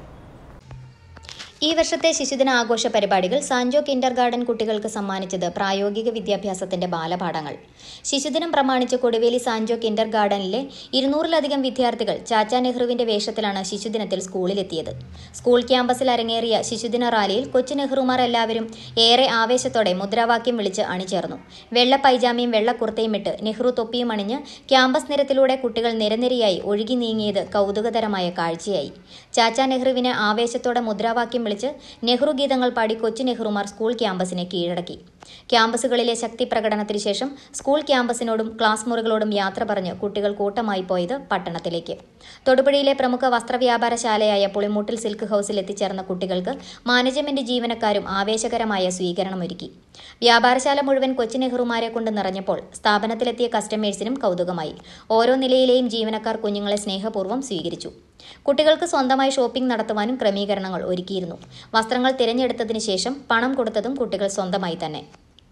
ഈ വർഷത്തെ ശിശുദിന ആഘോഷ പരിപാടികൾ സാൻജോ കിൻഡർ ഗാർഡൻ കുട്ടികൾക്ക് സമ്മാനിച്ചത് പ്രായോഗിക വിദ്യാഭ്യാസത്തിന്റെ ബാലപാഠങ്ങൾ ശിശുദിനം പ്രമാണിച്ച് കൊടുവേലി സാൻജോ കിൻഡർ ഗാർഡനിലെ ഇരുന്നൂറിലധികം വിദ്യാർത്ഥികൾ ചാച്ച നെഹ്റുവിന്റെ വേഷത്തിലാണ് ശിശുദിനത്തിൽ സ്കൂളിലെത്തിയത് സ്കൂൾ ക്യാമ്പസിൽ അരങ്ങേറിയ ശിശുദിന റാലിയിൽ കൊച്ചു നെഹ്റുമാർ എല്ലാവരും ഏറെ ആവേശത്തോടെ മുദ്രാവാക്യം വിളിച്ച് അണിചേർന്നു വെള്ള പൈജാമയും വെള്ള കുർത്തയും ഇട്ട് നെഹ്റു തൊപ്പിയും അണിഞ്ഞ് ക്യാമ്പസ് നിരത്തിലൂടെ കുട്ടികൾ നിരനിരയായി ഒഴുകി നീങ്ങിയത് കൗതുകകരമായ കാഴ്ചയായി ചാച്ച നെഹ്റുവിന് ആവേശത്തോടെ മുദ്രാവാക്യം വിളിച്ച് നെഹ്റു ഗീതങ്ങൾ പാടി കൊച്ചു നെഹ്റുമാർ സ്കൂൾ ക്യാമ്പസിനെ കീഴടക്കി ക്യാമ്പസുകളിലെ ശക്തി പ്രകടനത്തിന് ശേഷം സ്കൂൾ ക്യാമ്പസിനോടും ക്ലാസ് മുറികളോടും യാത്ര പറഞ്ഞ് കുട്ടികൾ കൂട്ടമായി പോയത് പട്ടണത്തിലേക്ക് തൊടുപുഴയിലെ പ്രമുഖ വസ്ത്രവ്യാപാരശാലയായ പുളിമൂട്ടിൽ സിൽക്ക് ഹൌസിൽ എത്തിച്ചേർന്ന കുട്ടികൾക്ക് മാനേജ്മെന്റ് ജീവനക്കാരും ആവേശകരമായ സ്വീകരണമൊരുക്കി വ്യാപാരശാല മുഴുവൻ കൊച്ചു നെഹ്റുമാരെ കൊണ്ട് നിറഞ്ഞപ്പോൾ സ്ഥാപനത്തിലെത്തിയ കസ്റ്റമേഴ്സിനും കൗതുകമായി ഓരോ നിലയിലെയും ജീവനക്കാർ കുഞ്ഞുങ്ങളെ സ്നേഹപൂർവ്വം സ്വീകരിച്ചു കുട്ടികൾക്ക് സ്വന്തമായി ഷോപ്പിംഗ് നടത്തുവാനും ക്രമീകരണങ്ങൾ ഒരുക്കിയിരുന്നു വസ്ത്രങ്ങൾ തിരഞ്ഞെടുത്തതിന് ശേഷം പണം കൊടുത്തതും കുട്ടികൾ സ്വന്തമായി തന്നെ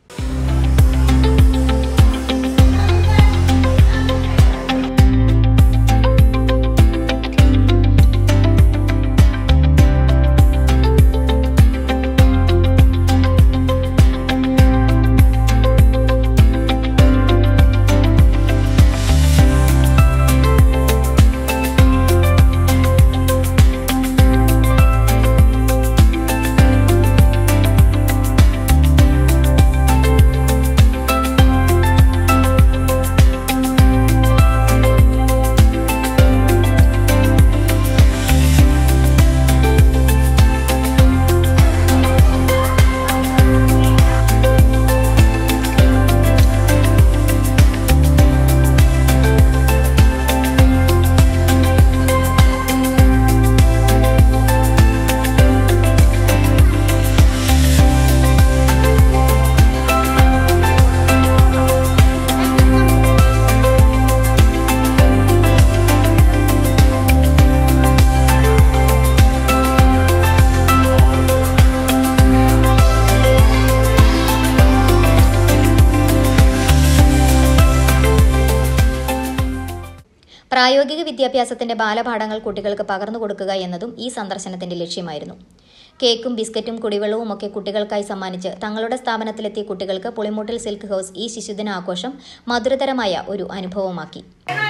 പ്രായോഗിക വിദ്യാഭ്യാസത്തിന്റെ ബാലപാഠങ്ങൾ കുട്ടികൾക്ക് പകർന്നു കൊടുക്കുക എന്നതും ഈ സന്ദർശനത്തിന്റെ ലക്ഷ്യമായിരുന്നു കേക്കും ബിസ്ക്കറ്റും കുടിവെള്ളവും ഒക്കെ കുട്ടികൾക്കായി സമ്മാനിച്ച് തങ്ങളുടെ സ്ഥാപനത്തിലെത്തിയ കുട്ടികൾക്ക് പുളിമൂട്ടിൽ സിൽക്ക് ഹൗസ് ഈ ശിശുദിന ആഘോഷം മധുരതരമായ ഒരു അനുഭവമാക്കി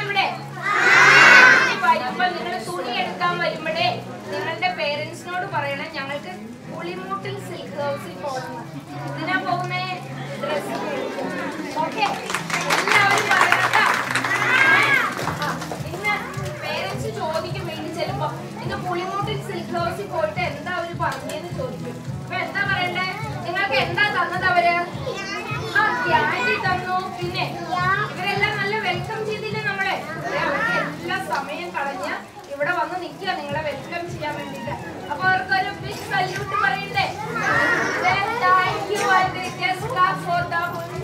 വരുമ്പോ നിങ്ങൾ തുണി എടുക്കാൻ വരുമ്പോഴേ നിങ്ങളുടെ പേരൻസിനോട് പറയണം ഞങ്ങൾക്ക് പുളിമൂട്ടിൽ സിൽക്ക് ഹൗസിൽ പോകണം ഇതിനാ പോകുന്നേ ഡ്രസ് ഓക്കെ എല്ലാവരും പറയണട്ടാ ഇന്ന് പേരൻസ് ചോദിക്കും വീട്ടിൽ ചെല്ലുമ്പോ ഇന്ന് പുളിമൂട്ടിൽ സിൽക്ക് ഹൗസിൽ പോയിട്ട് എന്താ അവര് പറഞ്ഞതെന്ന് ചോദിക്കും അപ്പൊ എന്താ പറയണ്ടേ നിങ്ങൾക്ക് എന്താ തന്നത് അവര് ആ ക്യാൻഡി തന്നു പിന്നെ ഇവരെല്ലാം നല്ല വെൽക്കം ചെയ്തില്ലേ നമ്മളെ അവർക്ക് എല്ലാ സമയം കളഞ്ഞ് ഇവിടെ വന്ന് നിൽക്കുക നിങ്ങളെ വെൽക്കം ചെയ്യാൻ വേണ്ടിട്ട് അപ്പൊ അവർക്കൊരു ബിഗ് സല്യൂട്ട് പറയണ്ടേ thank you and just clap for the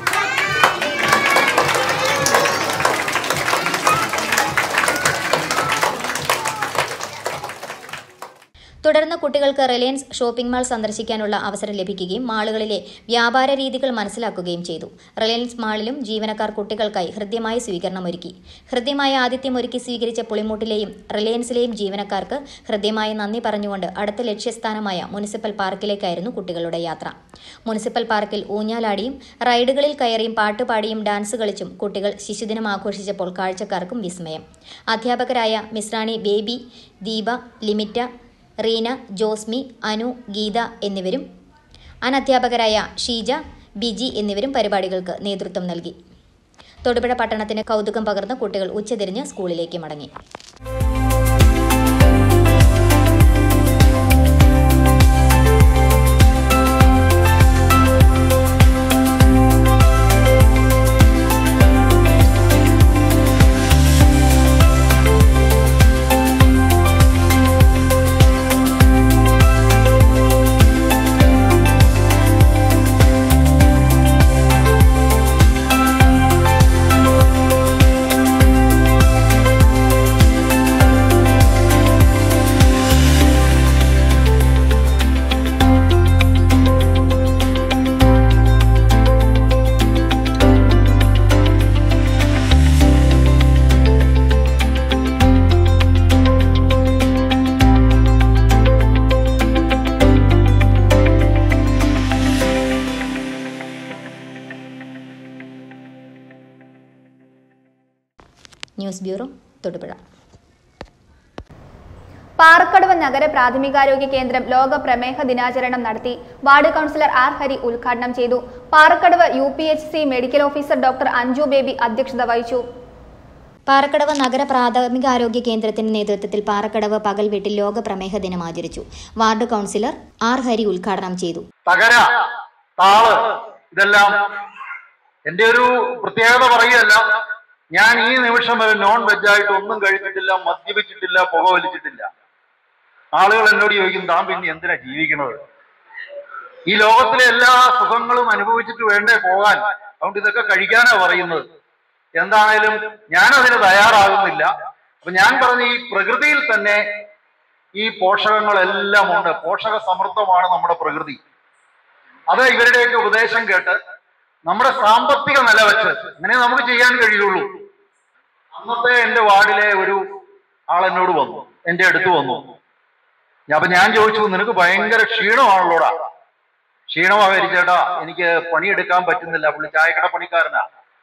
തുടർന്ന് കുട്ടികൾക്ക് റിലയൻസ് ഷോപ്പിംഗ് മാൾ സന്ദർശിക്കാനുള്ള അവസരം ലഭിക്കുകയും മാളുകളിലെ വ്യാപാര രീതികൾ മനസ്സിലാക്കുകയും ചെയ്തു റിലയൻസ് മാളിലും ജീവനക്കാർ കുട്ടികൾക്കായി ഹൃദ്യമായ സ്വീകരണമൊരുക്കി ഹൃദ്യമായ ആതിഥ്യമൊരുക്കി സ്വീകരിച്ച പുളിമൂട്ടിലെയും റിലയൻസിലെയും ജീവനക്കാർക്ക് ഹൃദ്യമായ നന്ദി പറഞ്ഞുകൊണ്ട് അടുത്ത ലക്ഷ്യസ്ഥാനമായ മുനിസിപ്പൽ പാർക്കിലേക്കായിരുന്നു കുട്ടികളുടെ യാത്ര മുനിസിപ്പൽ പാർക്കിൽ ഊഞ്ഞാലാടിയും റൈഡുകളിൽ കയറിയും പാട്ടുപാടിയും ഡാൻസ് കളിച്ചും കുട്ടികൾ ശിശുദിനം ആഘോഷിച്ചപ്പോൾ കാഴ്ചക്കാർക്കും വിസ്മയം അധ്യാപകരായ മിസ്രാണി ബേബി ദീപ ലിമിറ്റ റീന ജോസ്മി അനു ഗീത എന്നിവരും അനധ്യാപകരായ ഷീജ ബിജി എന്നിവരും പരിപാടികൾക്ക് നേതൃത്വം നൽകി തൊടുപുഴ പട്ടണത്തിന് കൗതുകം പകർന്ന് കുട്ടികൾ ഉച്ചതിരിഞ്ഞ് സ്കൂളിലേക്ക് മടങ്ങി ന്യൂസ് ബ്യൂറോ തൊടുപുഴ പാറക്കടവ് നഗര പ്രാഥമികാരോഗ്യ കേന്ദ്രം ലോക പ്രമേഹ ദിനാചരണം നടത്തി വാർഡ് കൗൺസിലർ ആർ ഹരി ഉദ്ഘാടനം ചെയ്തു Parakkadavu U P H C medical officer doctor Anju Baby അധ്യക്ഷത വഹിച്ചു പാറക്കടവ് നഗര പ്രാഥമികാരോഗ്യ കേന്ദ്രത്തിന്റെ നേതൃത്വത്തിൽ പാറക്കടവ് പകൽ വീട്ടിൽ ലോക പ്രമേഹ ദിനം ആചരിച്ചു വാർഡ് കൗൺസിലർ ആർ ഹരി ഉദ്ഘാടനം ചെയ്തു തകര താള് ഇതെല്ലാം എന്റെ ഒരു പ്രത്യേകത പറയുകയല്ല ഞാൻ ഈ നിമിഷം വരെ നോൺ വെജ് ആയിട്ട് ഒന്നും കഴിച്ചിട്ടില്ല മദ്യപിച്ചിട്ടില്ല പുക വലിച്ചിട്ടില്ല ആളുകൾ എന്നോട് ചോദിക്കും താൻ പിന്നെ എന്തിനാ ജീവിക്കുന്നത് ഈ ലോകത്തിലെ എല്ലാ സുഖങ്ങളും അനുഭവിച്ചിട്ട് വേണ്ടേ പോകാൻ അതുകൊണ്ട് ഇതൊക്കെ കഴിക്കാനാ പറയുന്നത് എന്താണേലും ഞാൻ അതിന് തയ്യാറാകുന്നില്ല അപ്പൊ ഞാൻ പറഞ്ഞ ഈ പ്രകൃതിയിൽ തന്നെ ഈ പോഷകങ്ങളെല്ലാം ഉണ്ട് പോഷക സമൃദ്ധമാണ് നമ്മുടെ പ്രകൃതി അത് ഇവരുടെയൊക്കെ ഉപദേശം കേട്ട് നമ്മുടെ സാമ്പത്തിക നില വെച്ച് അങ്ങനെ നമുക്ക് ചെയ്യാൻ കഴിയുള്ളൂ അന്നത്തെ എന്റെ വാർഡിലെ ഒരു ആൾ എന്നോട് വന്നു എന്റെ അടുത്ത് വന്നു ഞാൻ- അപ്പൊ ഞാൻ ചോദിച്ചു നിനക്ക് ഭയങ്കര ക്ഷീണമാണല്ലോടാ ക്ഷീണമാ ചേട്ടാ എനിക്ക് പണിയെടുക്കാൻ പറ്റുന്നില്ല പുള്ളി ചായക്കട പണിക്കാരനാ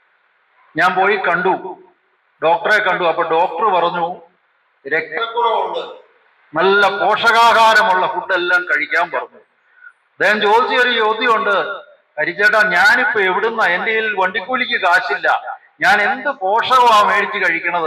ഞാൻ പോയി കണ്ടു ഡോക്ടറെ കണ്ടു അപ്പൊ ഡോക്ടർ പറഞ്ഞു രക്തക്കുറവുണ്ട് നല്ല പോഷകാഹാരമുള്ള ഫുഡെല്ലാം കഴിക്കാൻ പറഞ്ഞു അദ്ദേഹം ചോദിച്ച ഒരു ചോദ്യമുണ്ട് ഹരിച്ചേട്ടാ ഞാനിപ്പോ എവിടുന്ന എന്റെ കയ്യിൽ വണ്ടിക്കൂലിക്ക് കാശില്ല ഞാൻ എന്ത് പോഷകമാ മേടിച്ച് കഴിക്കണത്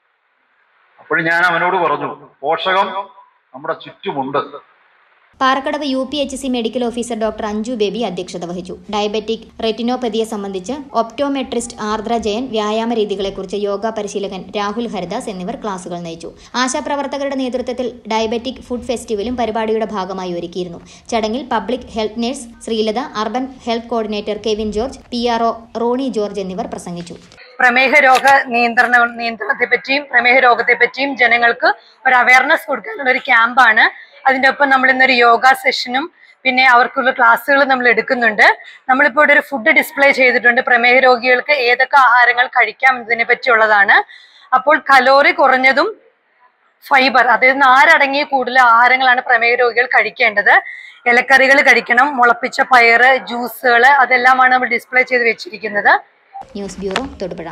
അപ്പോൾ ഞാൻ അവനോട് പറഞ്ഞു പോഷകം നമ്മുടെ ചുറ്റുമുണ്ട് Parakkadavu U P H C medical officer doctor Anju Baby അധ്യക്ഷത വഹിച്ചു ഡയബറ്റിക് റെറ്റിനോപ്പതിയെ സംബന്ധിച്ച് ഒപ്റ്റോമെട്രിസ്റ്റ് ആർദ്ര ജയൻ വ്യായാമ രീതികളെക്കുറിച്ച് യോഗ പരിശീലകൻ രാഹുൽ ഹരിദാസ് എന്നിവർ ക്ലാസുകൾ നയിച്ചു ആശാപ്രവർത്തകരുടെ നേതൃത്വത്തിൽ ഡയബറ്റിക് ഫുഡ് ഫെസ്റ്റിവലും പരിപാടിയുടെ ഭാഗമായി ഒരുക്കിയിരുന്നു ചടങ്ങിൽ public health nurse Sreelatha urban health coordinator Kevin George P R Rony George എന്നിവർ പ്രസംഗിച്ചു പ്രമേഹ രോഗ നിയന്ത്രണ നിയന്ത്രണത്തെ പറ്റിയും പ്രമേഹ രോഗത്തെ പറ്റിയും ജനങ്ങൾക്ക് ഒരു അവയർനെസ് കൊടുക്കാനുള്ള ഒരു ക്യാമ്പാണ് അതിൻ്റെ ഒപ്പം നമ്മൾ ഇന്നൊരു യോഗ സെഷനും പിന്നെ അവർക്കുള്ള ക്ലാസ്സുകൾ നമ്മൾ എടുക്കുന്നുണ്ട് നമ്മളിപ്പോൾ ഇവിടെ ഒരു ഫുഡ് ഡിസ്പ്ലേ ചെയ്തിട്ടുണ്ട് പ്രമേഹ രോഗികൾക്ക് ഏതൊക്കെ ആഹാരങ്ങൾ കഴിക്കാം എന്നതിനെ പറ്റിയുള്ളതാണ് അപ്പോൾ കലോറി കുറഞ്ഞതും ഫൈബർ അതായത് നാരടങ്ങിയ കൂടുതൽ ആഹാരങ്ങളാണ് പ്രമേഹ രോഗികൾ കഴിക്കേണ്ടത് ഇലക്കറികൾ കഴിക്കണം മുളപ്പിച്ച പയറ് ജ്യൂസുകൾ അതെല്ലാമാണ് നമ്മൾ ഡിസ്പ്ലേ ചെയ്ത് വെച്ചിരിക്കുന്നത് ന്യൂസ് ബ്യൂറോ തൊടുപുഴ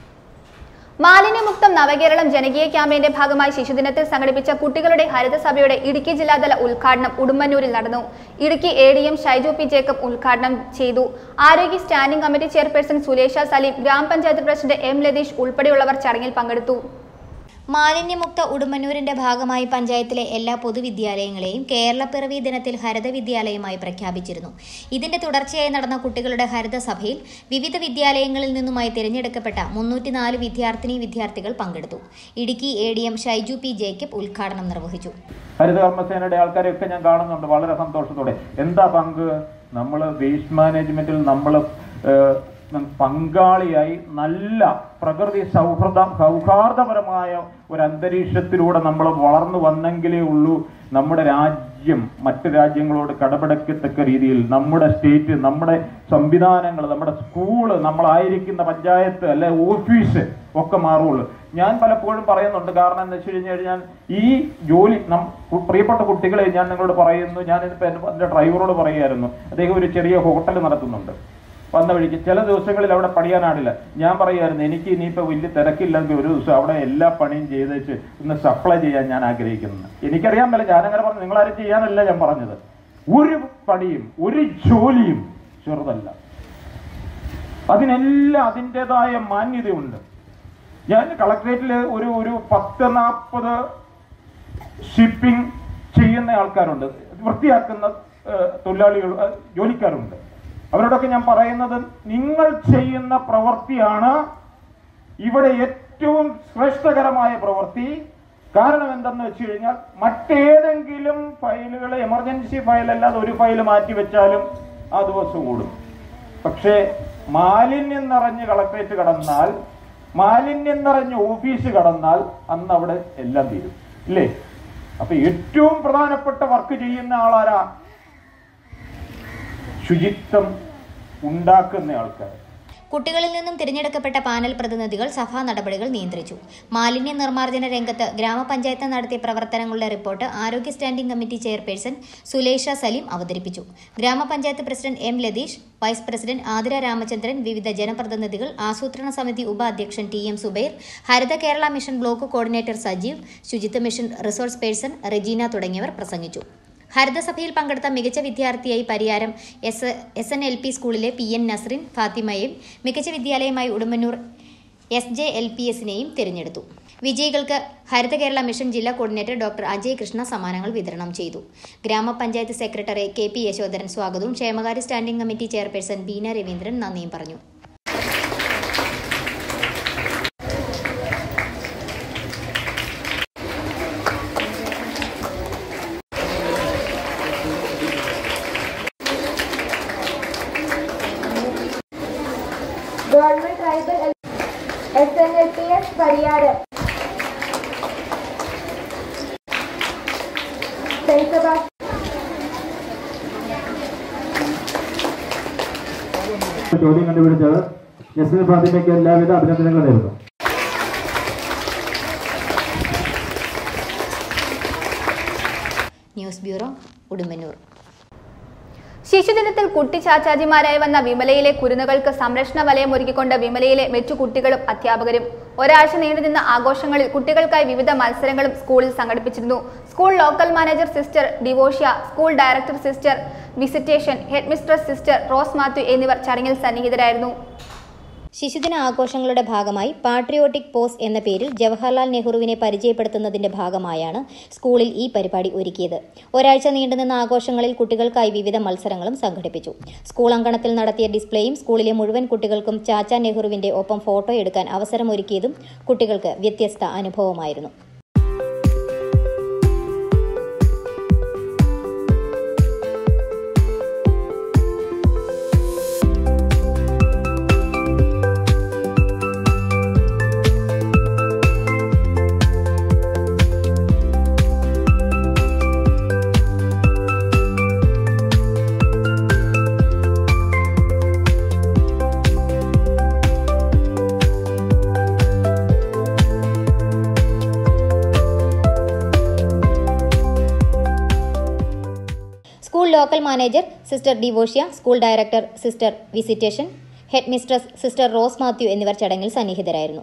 മാലിന്യമുക്തം നവകേരളം ജനകീയ ക്യാമ്പയിന്റെ ഭാഗമായി ശിശുദിനത്തിൽ സംഘടിപ്പിച്ച കുട്ടികളുടെ ഹരിതസഭയുടെ ഇടുക്കി ജില്ലാതല ഉദ്ഘാടനം ഉടുമ്പന്നൂരിൽ നടന്നു Idukki A D M Shaiju P Jacob ഉദ്ഘാടനം ചെയ്തു ആരോഗ്യ standing committee chairperson Sulesha Saleem ഗ്രാമപഞ്ചായത്ത് പ്രസിഡന്റ് എം ലതീഷ് ഉൾപ്പെടെയുള്ളവർ ചടങ്ങിൽ പങ്കെടുത്തു മാലിന്യമുക്ത ഉടുമ്പന്നൂരിന്റെ ഭാഗമായി പഞ്ചായത്തിലെ എല്ലാ പൊതുവിദ്യാലയങ്ങളെയും കേരളപ്പിറവി ദിനത്തിൽ ഹരിത വിദ്യാലയമായി പ്രഖ്യാപിച്ചിരുന്നു ഇതിന്റെ തുടർച്ചയായി നടന്ന കുട്ടികളുടെ ഹരിത സഭയിൽ വിവിധ വിദ്യാലയങ്ങളിൽ നിന്നുമായി തിരഞ്ഞെടുക്കപ്പെട്ട മുന്നൂറ്റിനാല് വിദ്യാർത്ഥിനി വിദ്യാർത്ഥികൾ പങ്കെടുത്തു Idukki A D M Shaiju P Jacob ഉദ്ഘാടനം നിർവഹിച്ചു ഹരിതകർമ്മസേനയുടെ ആൾക്കാരെയൊക്കെ ഞാൻ കാണുന്നുണ്ട് വളരെ സന്തോഷത്തോടെ എന്താ പങ്ക് നമ്മൾ വേസ്റ്റ് മാനേജ്മെന്റിൽ നമ്മൾ പങ്കാളിയായി നല്ല പ്രകൃതി സൗഹൃദ സൗഹാർദ്ദപരമായ ഒരു അന്തരീക്ഷത്തിലൂടെ നമ്മൾ വളർന്നു വന്നെങ്കിലേ ഉള്ളൂ നമ്മുടെ രാജ്യം മറ്റ് രാജ്യങ്ങളോട് കടപിടക്കത്തക്ക രീതിയിൽ നമ്മുടെ സ്റ്റേറ്റ് നമ്മുടെ സംവിധാനങ്ങൾ നമ്മുടെ സ്കൂള് നമ്മളായിരിക്കുന്ന പഞ്ചായത്ത് അല്ലെ ഓഫീസ് ഒക്കെ മാറുള്ളൂ ഞാൻ പലപ്പോഴും പറയുന്നുണ്ട് കാരണം എന്താ വെച്ച് കഴിഞ്ഞു കഴിഞ്ഞാൽ ഈ ജോലി നം പ്രിയപ്പെട്ട കുട്ടികളെ ഞാൻ നിങ്ങളോട് പറയുന്നു ഞാൻ ഇന്നിപ്പോ എൻ്റെ എൻ്റെ ഡ്രൈവറോട് പറയുമായിരുന്നു അദ്ദേഹം ഒരു ചെറിയ ഹോട്ടൽ നടത്തുന്നുണ്ട് വന്ന വഴിക്ക് ചില ദിവസങ്ങളിൽ അവിടെ പണിയാനാണില്ല ഞാൻ പറയുമായിരുന്നു എനിക്ക് ഇനിയിപ്പോൾ വലിയ തിരക്കില്ലെങ്കിൽ ഒരു ദിവസം അവിടെ എല്ലാ പണിയും ചെയ്തേച്ച് ഒന്ന് സപ്ലൈ ചെയ്യാൻ ഞാൻ ആഗ്രഹിക്കുന്നു എനിക്കറിയാൻ പറ്റില്ല ഞാനങ്ങനെ പറഞ്ഞു നിങ്ങളാരും ചെയ്യാനല്ല ഞാൻ പറഞ്ഞത് ഒരു പണിയും ഒരു ജോലിയും ചെറുതല്ല അതിനെല്ലാം അതിൻ്റെതായ മാന്യതയുണ്ട് ഞാൻ കളക്ട്രേറ്റിൽ ഒരു ഒരു പത്ത് നാൽപ്പത് ഷിപ്പിംഗ് ചെയ്യുന്ന ആൾക്കാരുണ്ട് വൃത്തിയാക്കുന്ന ഏഹ്, തൊഴിലാളികൾ ഏഹ്, ജോലിക്കാരുണ്ട് അവരോടൊക്കെ ഞാൻ പറയുന്നത് നിങ്ങൾ ചെയ്യുന്ന പ്രവൃത്തിയാണ് ഇവിടെ ഏറ്റവും ശ്രേഷ്ഠകരമായ പ്രവൃത്തി കാരണം എന്തെന്ന് വെച്ച് കഴിഞ്ഞാൽ മറ്റേതെങ്കിലും ഫയലുകൾ എമർജൻസി ഫയൽ അല്ലാതെ ഒരു ഫയൽ മാറ്റി വെച്ചാലും ആ ദിവസം കൂടും പക്ഷേ മാലിന്യം നിറഞ്ഞ് കളക്ട്രേറ്റ് കടന്നാൽ മാലിന്യം നിറഞ്ഞ് ഓഫീസ് കടന്നാൽ അന്ന് അവിടെ എല്ലാം തീരും ഇല്ലേ അപ്പൊ ഏറ്റവും പ്രധാനപ്പെട്ട വർക്ക് ചെയ്യുന്ന ആളാരാ ശുചിത്വം ഉണ്ടാക്കുന്ന ആൾക്കാർ കുട്ടികളിൽ നിന്നും തിരഞ്ഞെടുക്കപ്പെട്ട പാനൽ പ്രതിനിധികൾ സഭാ നടപടികൾ നിയന്ത്രിച്ചു മാലിന്യ നിർമ്മാർജ്ജന രംഗത്ത് ഗ്രാമപഞ്ചായത്ത് നടത്തിയ പ്രവർത്തനങ്ങളുടെ റിപ്പോർട്ട് ആരോഗ്യ standing committee chairperson Sulesha Saleem അവതരിപ്പിച്ചു ഗ്രാമപഞ്ചായത്ത് president M Latheesh vice president Athira Ramachandran വിവിധ ജനപ്രതിനിധികൾ ആസൂത്രണ സമിതി ഉപാധ്യക്ഷൻ T M Zubair Haritha Kerala mission block coordinator Sajeev ശുചിത്വ മിഷൻ റിസോഴ്സ് പേഴ്സൺ റെജീന തുടങ്ങിയവർ പ്രസംഗിച്ചു ഹരിതസഭയിൽ പങ്കെടുത്ത മികച്ച വിദ്യാർത്ഥിയായി Pariyaram S S N L P സ്കൂളിലെ പി എൻ നസ്രിൻ ഫാത്തിമയെയും മികച്ച വിദ്യാലയമായി Udumbannoor S J L P എസിനെയും തിരഞ്ഞെടുത്തു വിജയികൾക്ക് ഹരിത കേരള മിഷൻ ജില്ലാ കോർഡിനേറ്റർ ഡോക്ടർ അജയ് കൃഷ്ണ സമ്മാനങ്ങൾ വിതരണം ചെയ്തു ഗ്രാമപഞ്ചായത്ത് സെക്രട്ടറി കെ പി യശോധരൻ സ്വാഗതവും ക്ഷേമകാര്യ standing committee chairperson Beena Raveendran നന്ദിയും പറഞ്ഞു government tribal S N L P S Pariyaram സെന്റ് സെബാസ്റ്റ്യൻ ചോദ്യം കണ്ടുപിടിച്ചത് നസ്രീൻ ഫാത്തിമയ്ക്ക് എല്ലാവിധ അഭിനന്ദനങ്ങൾ നേരുന്നു ന്യൂസ് ബ്യൂറോ ഉടുമ്പന്നൂർ ശിശുദിനത്തിൽ കുട്ടി ചാച്ചാജിമാരായി വന്ന വിമലയിലെ കുരുന്നുകൾക്ക് സംരക്ഷണ വലയം ഒരുക്കിക്കൊണ്ട് വിമലയിലെ മെച്ചു കുട്ടികളും അധ്യാപകരും ഒരാഴ്ച നീണ്ടുനിന്ന ആഘോഷങ്ങളിൽ കുട്ടികൾക്കായി വിവിധ മത്സരങ്ങളും സ്കൂളിൽ സംഘടിപ്പിച്ചിരുന്നു school local manager sister Devotia school director sister Visitation head mistress sister Rose Mathew എന്നിവർ ചടങ്ങിൽ സന്നിഹിതരായിരുന്നു ശിശുദിന ആഘോഷങ്ങളുടെ ഭാഗമായി പാട്രിയോട്ടിക് പോസ് എന്ന പേരിൽ ജവഹർലാൽ നെഹ്റുവിനെ പരിചയപ്പെടുത്തുന്നതിന്റെ ഭാഗമായാണ് സ്കൂളിൽ ഈ പരിപാടി ഒരുക്കിയത് ഒരാഴ്ച നീണ്ടുനിന്ന ആഘോഷങ്ങളിൽ കുട്ടികൾക്കായി വിവിധ മത്സരങ്ങളും സംഘടിപ്പിച്ചു സ്കൂൾ അങ്കണത്തിൽ നടത്തിയ ഡിസ്പ്ലേയും സ്കൂളിലെ മുഴുവൻ കുട്ടികൾക്കും ചാച്ച നെഹ്റുവിന്റെ ഒപ്പം ഫോട്ടോ എടുക്കാൻ അവസരമൊരുക്കിയതും കുട്ടികൾക്ക് വ്യത്യസ്ത അനുഭവമായിരുന്നു school local manager sister Devotia school director sister Visitation head mistress sister Rose Mathew എന്നിവർ ചടങ്ങിൽ സന്നിഹിതരായിരുന്നു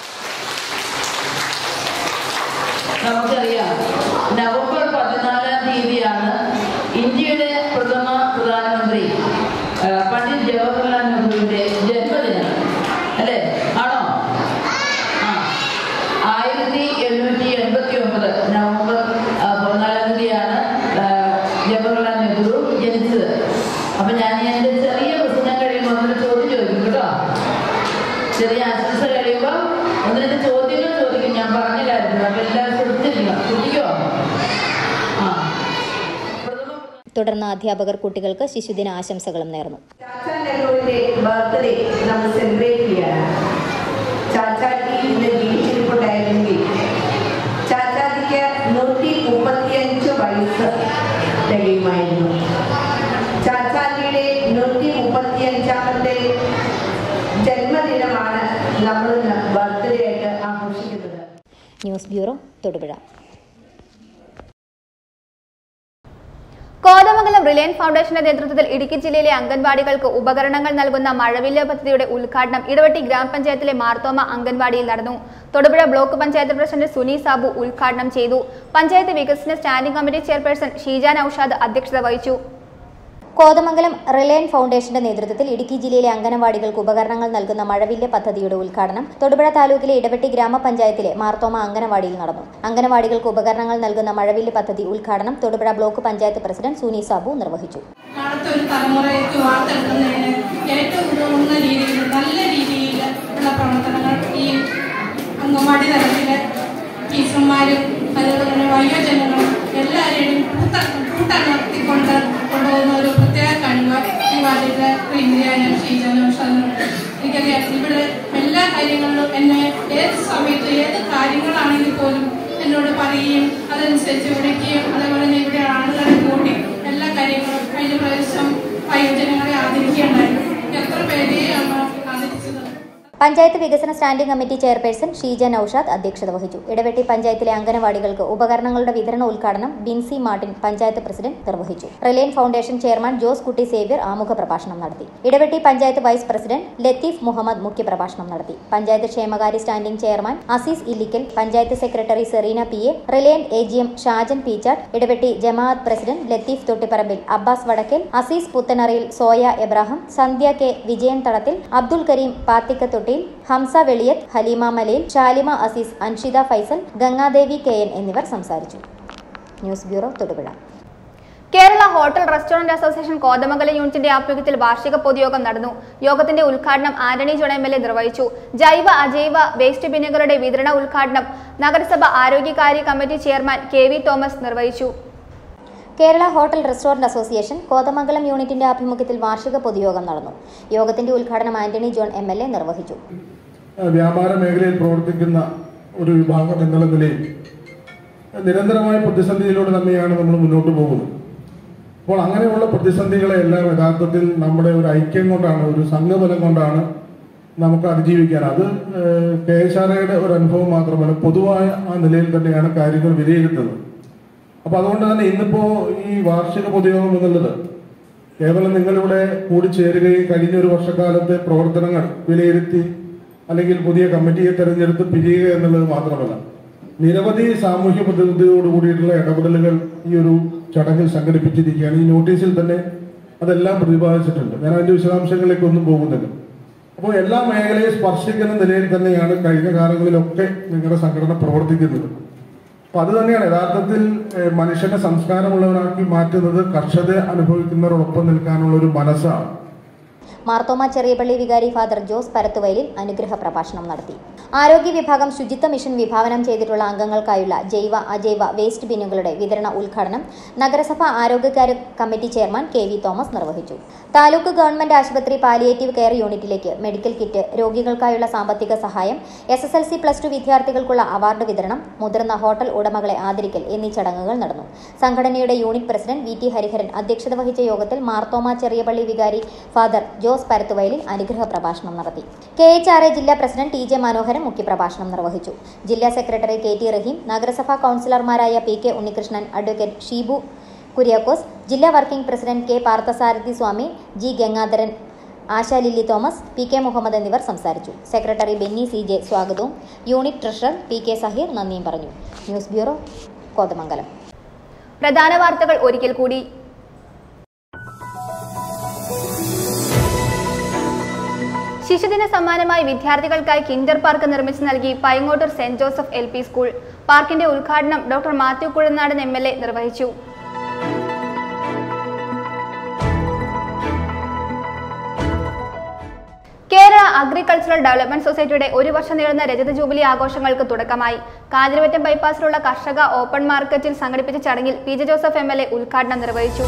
നമുക്കറിയാം നവംബർ പതിനാലാം തീയതിയാണ് ഇന്ത്യയുടെ പ്രഥമ പ്രധാനമന്ത്രി ആ, പണ്ഡിറ്റ് ജവഹർലാൽ നെഹ്റുവിന്റെ ജന്മദിനം അല്ലേ ആണോ ആ ആയിരത്തി എണ്ണൂറ്റി എൺപത്തി ഒമ്പത് നവംബർ ആ, പതിനാലാം തീയതിയാണ് ആ, ജവഹർലാൽ നെഹ്റു ജനിച്ചത് അപ്പൊ ഞാൻ എന്റെ ചെറിയ പ്രശ്നം കഴിയുമ്പോൾ ഒന്നൊരു ചോദ്യം ചോദിക്കും കേട്ടോ ചെറിയ ആശംസ കഴിയുമ്പോൾ ഒന്ന് രണ്ട് ചോദ്യങ്ങൾ ചോദിക്കും ഞാൻ പറഞ്ഞില്ലായിരുന്നു അപ്പൊ എല്ലാവരും ശ്രദ്ധിച്ചിരിക്കണം ശ്രദ്ധിക്കോ ആ തുടർന്ന് അധ്യാപകർ കുട്ടികൾക്ക് ശിശുദിന ആശംസകളും നേർന്നു ചാച്ചാ നെഹ്റുവിന്റെ ബർത്ത്ഡേ നമ്മൾ സെലിബ്രേറ്റ് ചെയ്യാണ് ചാച്ചാജി ഇന്ന് ജീവിച്ചിരിപ്പുണ്ടായിരുന്നെങ്കിൽ ചാച്ചാജിക്ക് നൂറ്റി മുപ്പത്തിയഞ്ച് വയസ്സ് തികയുമായിരുന്നു ചാച്ചാജിയുടെ നൂറ്റി മുപ്പത്തിയഞ്ചാമത്തെ ജന്മദിനമാണ് നമ്മൾ ഇന്ന് ബർത്ത്ഡേ ആയിട്ട് ആഘോഷിക്കുന്നത് news bureau Thodupuzha Kothamangalam Reliance ഫൗണ്ടേഷന്റെ നേതൃത്വത്തിൽ ഇടുക്കി ജില്ലയിലെ അംഗൻവാടികൾക്ക് ഉപകരണങ്ങൾ നൽകുന്ന മഴവില്ല പദ്ധതിയുടെ ഉദ്ഘാടനം ഇടവട്ടി ഗ്രാമപഞ്ചായത്തിലെ മാർത്തോമ അംഗൻവാടിയിൽ നടന്നു തൊടുപുഴ ബ്ലോക്ക് പഞ്ചായത്ത് പ്രസിഡന്റ് സുനി സാബു ഉദ്ഘാടനം ചെയ്തു പഞ്ചായത്ത് വികസന standing committee chairperson Sheeja Noushad അധ്യക്ഷത വഹിച്ചു കോതമംഗലം റിലയൻ ഫൗണ്ടേഷന്റെ നേതൃത്വത്തിൽ ഇടുക്കി ജില്ലയിലെ അംഗനവാടികൾക്ക് ഉപകരണങ്ങൾ നൽകുന്ന മഴവില്യ പദ്ധതിയുടെ ഉദ്ഘാടനം തൊടുപുഴ താലൂക്കിലെ ഇടവെട്ടി ഗ്രാമപഞ്ചായത്തിലെ മാർത്തോമ അംഗനവാടിയിൽ നടന്നു അംഗനവാടികൾക്ക് ഉപകരണങ്ങൾ നൽകുന്ന മഴവില്യ പദ്ധതി ഉദ്ഘാടനം തൊടുപുഴ ബ്ലോക്ക് പഞ്ചായത്ത് പ്രസിഡന്റ് സുനി സാബു നിർവഹിച്ചു നാളത്തെ ഒരു തലമുറയ്ക്ക് വാർത്തെടുക്കുന്നതിന് ഏറ്റവും ഉതകുന്ന രീതിയിൽ നല്ല രീതിയിൽ ഉള്ള പ്രവർത്തനങ്ങൾ ഈ അംഗൻവാടി തലത്തിലെ ടീച്ചർമാരും അതുപോലെ തന്നെ വയോജനങ്ങളും എല്ലാവരെയും കൂട്ട കൂട്ടമർത്തിക്കൊണ്ട് കൊണ്ടുപോകുന്ന ഒരു പ്രത്യേക കഴിവ് ഈ വാർഡിലെ പ്രിയങ്കരായ ഷീജനുണ്ട് എനിക്കറിയാം ഇവിടെ എല്ലാ കാര്യങ്ങളിലും എന്നെ ഏത് സമയത്ത് ഏത് കാര്യങ്ങളാണെങ്കിൽ പോലും എന്നോട് പറയുകയും അതനുസരിച്ച് വിളിക്കുകയും അതേപോലെ തന്നെ ഇവിടെ ആളുകളെ കൂട്ടി എല്ലാ കാര്യങ്ങളും കഴിഞ്ഞ പ്രാവശ്യം വയോജനങ്ങളെ ആദരിക്കുകയുണ്ടായിരുന്നു എത്ര പേരെ അമ്മ ആദരിച്ചത് പഞ്ചായത്ത് വികസന standing committee chairperson Sheeja Noushad അധ്യക്ഷത വഹിച്ചു ഇടവെട്ടി പഞ്ചായത്തിലെ അംഗനവാടികൾക്ക് ഉപകരണങ്ങളുടെ വിതരണ ഉദ്ഘാടനം ബിൻസി മാർട്ടിൻ പഞ്ചായത്ത് പ്രസിഡന്റ് നിർവഹിച്ചു റിലയൻ ഫൗണ്ടേഷൻ ചെയർമാൻ ജോസ് കുട്ടി സേവ്യർ ആമുഖ പ്രഭാഷണം നടത്തി ഇടവെട്ടി പഞ്ചായത്ത് വൈസ് പ്രസിഡന്റ് ലത്തീഫ് മുഹമ്മദ് മുഖ്യപ്രഭാഷണം നടത്തി പഞ്ചായത്ത് ക്ഷേമകാര്യ standing chairman Azeez Illikkal panchayat secretary Sereena P A Reliance A G M Shajan Peechatt Idavetty ജമാഅത്ത് president Latheef Thottipparambil Abbas Vadakkal Azeez Puthanariyil Soya Ebrahim Sandhya K Vijayan Thadathil Abdul Kareem Pathikkathottiyil Hamsa Veliyath Haleema Malayil Shalima Azeez Anshitha Faisal Gangadevi K N എന്നിവർ സംസാരിച്ചു news bureau Thodupuzha Kerala hotel restaurant association Kothamangalam യൂണിറ്റിന്റെ ആഭിമുഖ്യത്തിൽ വാർഷിക പൊതുയോഗം നടന്നു യോഗത്തിന്റെ ഉദ്ഘാടനം Antony John M L A നിർവഹിച്ചു ജൈവ അജൈവ വേസ്റ്റ് ബിന്നുകളുടെ വിതരണ ഉദ്ഘാടനം നഗരസഭ ആരോഗ്യകാര്യ committee chairman K V Thomas നിർവഹിച്ചു Kerala hotel restaurant association Kothamangalam യൂണിറ്റിന്റെ ആഭിമുഖ്യത്തിൽ വാർഷിക പൊതുയോഗം നടന്നു യോഗത്തിന്റെ ഉദ്ഘാടനം Antony John M L A നിർവഹിച്ചു വ്യാപാര മേഖലയിൽ പ്രവർത്തിക്കുന്ന ഒരു വിഭാഗം എന്നുള്ള നിലയിൽ നിരന്തരമായ പ്രതിസന്ധിയിലൂടെ തന്നെയാണ് നമ്മൾ മുന്നോട്ട് പോകുന്നത് അപ്പോൾ അങ്ങനെയുള്ള പ്രതിസന്ധികളെ എല്ലാം യഥാർത്ഥത്തിൽ നമ്മുടെ ഒരു ഐക്യം കൊണ്ടാണ് ഒരു സംഘബലം കൊണ്ടാണ് നമുക്ക് അതിജീവിക്കാൻ അത് കെ എസ് ആർ ഐയുടെ ഒരു അനുഭവം മാത്രമല്ല പൊതുവായ ആ നിലയിൽ തന്നെയാണ് കാര്യങ്ങൾ വിലയിരുത്തുന്നത് അപ്പൊ അതുകൊണ്ട് തന്നെ ഇന്നിപ്പോ ഈ വാർഷിക പൊതുയോഗം എന്നുള്ളത് കേവലം നിങ്ങളിവിടെ കൂടിച്ചേരുകയും കഴിഞ്ഞ ഒരു വർഷക്കാലത്തെ പ്രവർത്തനങ്ങൾ വിലയിരുത്തി അല്ലെങ്കിൽ പുതിയ കമ്മിറ്റിയെ തെരഞ്ഞെടുത്ത് പിരിയുക എന്നുള്ളത് മാത്രമല്ല നിരവധി സാമൂഹ്യ പ്രതിനിധിയോട് കൂടിയിട്ടുള്ള ഇടപെടലുകൾ ഈ ഒരു ചടങ്ങിൽ സംഘടിപ്പിച്ചിരിക്കുകയാണ് ഈ നോട്ടീസിൽ തന്നെ അതെല്ലാം പ്രതിപാദിച്ചിട്ടുണ്ട് ഞാൻ അതിന്റെ വിശദാംശങ്ങളിലേക്ക് ഒന്നും പോകുന്നില്ല അപ്പോൾ എല്ലാ മേഖലയെ സ്പർശിക്കുന്ന നിലയിൽ തന്നെയാണ് കഴിഞ്ഞ കാലങ്ങളിലൊക്കെ നിങ്ങളുടെ സംഘടന പ്രവർത്തിക്കുന്നത് അപ്പൊ അത് തന്നെയാണ് യഥാർത്ഥത്തിൽ ഏഹ്, മനുഷ്യനെ സംസ്കാരമുള്ളവരാക്കി മാറ്റുന്നത് കർഷകരെ അനുഭവിക്കുന്നവരോടൊപ്പം നിൽക്കാനുള്ള ഒരു മനസ്സാണ് മാർത്തോമ ചെറിയപള്ളി വികാരി ഫാദർ ജോസ് പരത്തുവയലിൽ അനുഗ്രഹ പ്രഭാഷണം നടത്തി ആരോഗ്യ വിഭാഗം ശുചിത്വ മിഷൻ വിഭാവനം ചെയ്തിട്ടുള്ള അംഗങ്ങൾക്കായുള്ള ജൈവ അജൈവ വേസ്റ്റ് ബിന്നുകളുടെ വിതരണ ഉദ്ഘാടനം നഗരസഭ ആരോഗ്യകാര്യ committee chairman K V Thomas നിർവഹിച്ചു താലൂക്ക് ഗവൺമെന്റ് ആശുപത്രി പാലിയേറ്റീവ് കെയർ യൂണിറ്റിലേക്ക് മെഡിക്കൽ കിറ്റ് രോഗികൾക്കായുള്ള സാമ്പത്തിക സഹായം S S L C plus two വിദ്യാർത്ഥികൾക്കുള്ള അവാർഡ് വിതരണം മുതിർന്ന ഹോട്ടൽ ഉടമകളെ ആദരിക്കൽ എന്നീ ചടങ്ങുകൾ നടന്നു സംഘടനയുടെ unit president V T Hariharan അധ്യക്ഷത വഹിച്ച യോഗത്തിൽ മാർത്തോമ ചെറിയപള്ളി വികാരി ഫാദർ ജോസ് പരത്തുവയലിൽ അനുഗ്രഹ പ്രഭാഷണം നടത്തി കെ എച്ച് ആർ എ ജില്ലാ പ്രസിഡന്റ് ടി ജെ മനോഹരൻ മുഖ്യപ്രഭാഷണം നിർവഹിച്ചു ജില്ലാ സെക്രട്ടറി കെ ടി റഹീം നഗരസഭാ കൌൺസിലർമാരായ P K Unnikrishnan advocate Sheebu Kuriakose ജില്ലാ working president K Parthasarathy Swami G Gangadharan Asha Lilly Thomas P K Muhammad എന്നിവർ സംസാരിച്ചു സെക്രട്ടറി ബെന്നി സി ജെ സ്വാഗതവും unit treasurer P K Saheer നന്ദിയും പറഞ്ഞു ന്യൂസ് ബ്യൂറോ കോതമംഗലം പ്രധാന വാർത്തകൾ ഒരിക്കൽ കൂടി ശിശുദിന സമ്മാനമായി വിദ്യാർത്ഥികൾക്കായി കിൻഡർ പാർക്ക് നിർമ്മിച്ചു നൽകി Paingottoor saint Joseph L P school പാർക്കിന്റെ ഉദ്ഘാടനം doctor Mathew Kuzhalnadan M L A നിർവഹിച്ചു കേരള അഗ്രികൾച്ചറൽ ഡെവലപ്മെന്റ് സൊസൈറ്റിയുടെ ഒരു വർഷം നീളുന്ന രജത ജൂബിലി ആഘോഷങ്ങൾക്ക് തുടക്കമായി കാഞ്ഞിരമറ്റം ബൈപ്പാസിലുള്ള കർഷക ഓപ്പൺ മാർക്കറ്റിൽ സംഘടിപ്പിച്ച ചടങ്ങിൽ P J Joseph M L A ഉദ്ഘാടനം നിർവഹിച്ചു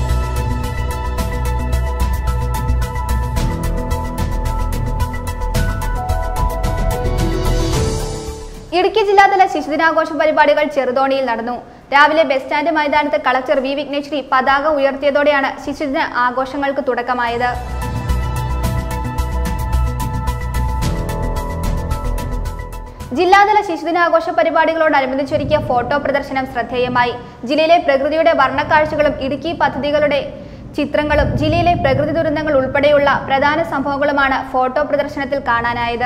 ഇടുക്കി ജില്ലാതല ശിശുദിനാഘോഷ പരിപാടികൾ ചെറുതോണിയിൽ നടന്നു രാവിലെ ബസ് സ്റ്റാൻഡ് മൈതാനത്ത് കളക്ടർ വി വിഘ്നേശ്വരി പതാക ഉയർത്തിയതോടെയാണ് ശിശുദിന ആഘോഷങ്ങൾക്ക് തുടക്കമായത് ജില്ലാതല ശിശുദിനാഘോഷ പരിപാടികളോടനുബന്ധിച്ചൊരുക്കിയ ഫോട്ടോ പ്രദർശനം ശ്രദ്ധേയമായി ജില്ലയിലെ പ്രകൃതിയുടെ വർണ്ണക്കാഴ്ചകളും ഇടുക്കി പദ്ധതികളുടെ ചിത്രങ്ങളും ജില്ലയിലെ പ്രകൃതി ദുരന്തങ്ങൾ ഉൾപ്പെടെയുള്ള പ്രധാന സംഭവങ്ങളുമാണ് ഫോട്ടോ പ്രദർശനത്തിൽ കാണാനായത്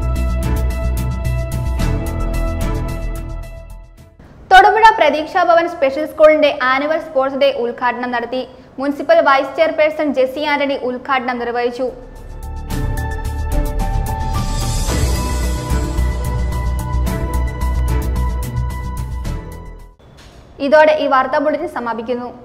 തൊടുപുഴ പ്രതീക്ഷാ ഭവൻ സ്പെഷ്യൽ സ്കൂളിന്റെ ആനുവൽ സ്പോർട്സ് ഡേ ഉദ്ഘാടനം നടത്തി municipal vice chairperson Jessy Antony ഉദ്ഘാടനം നിർവഹിച്ചു ഇതോടെ ഈ വാർത്താ ബുള്ളറ്റിൻ സമാപിക്കുന്നു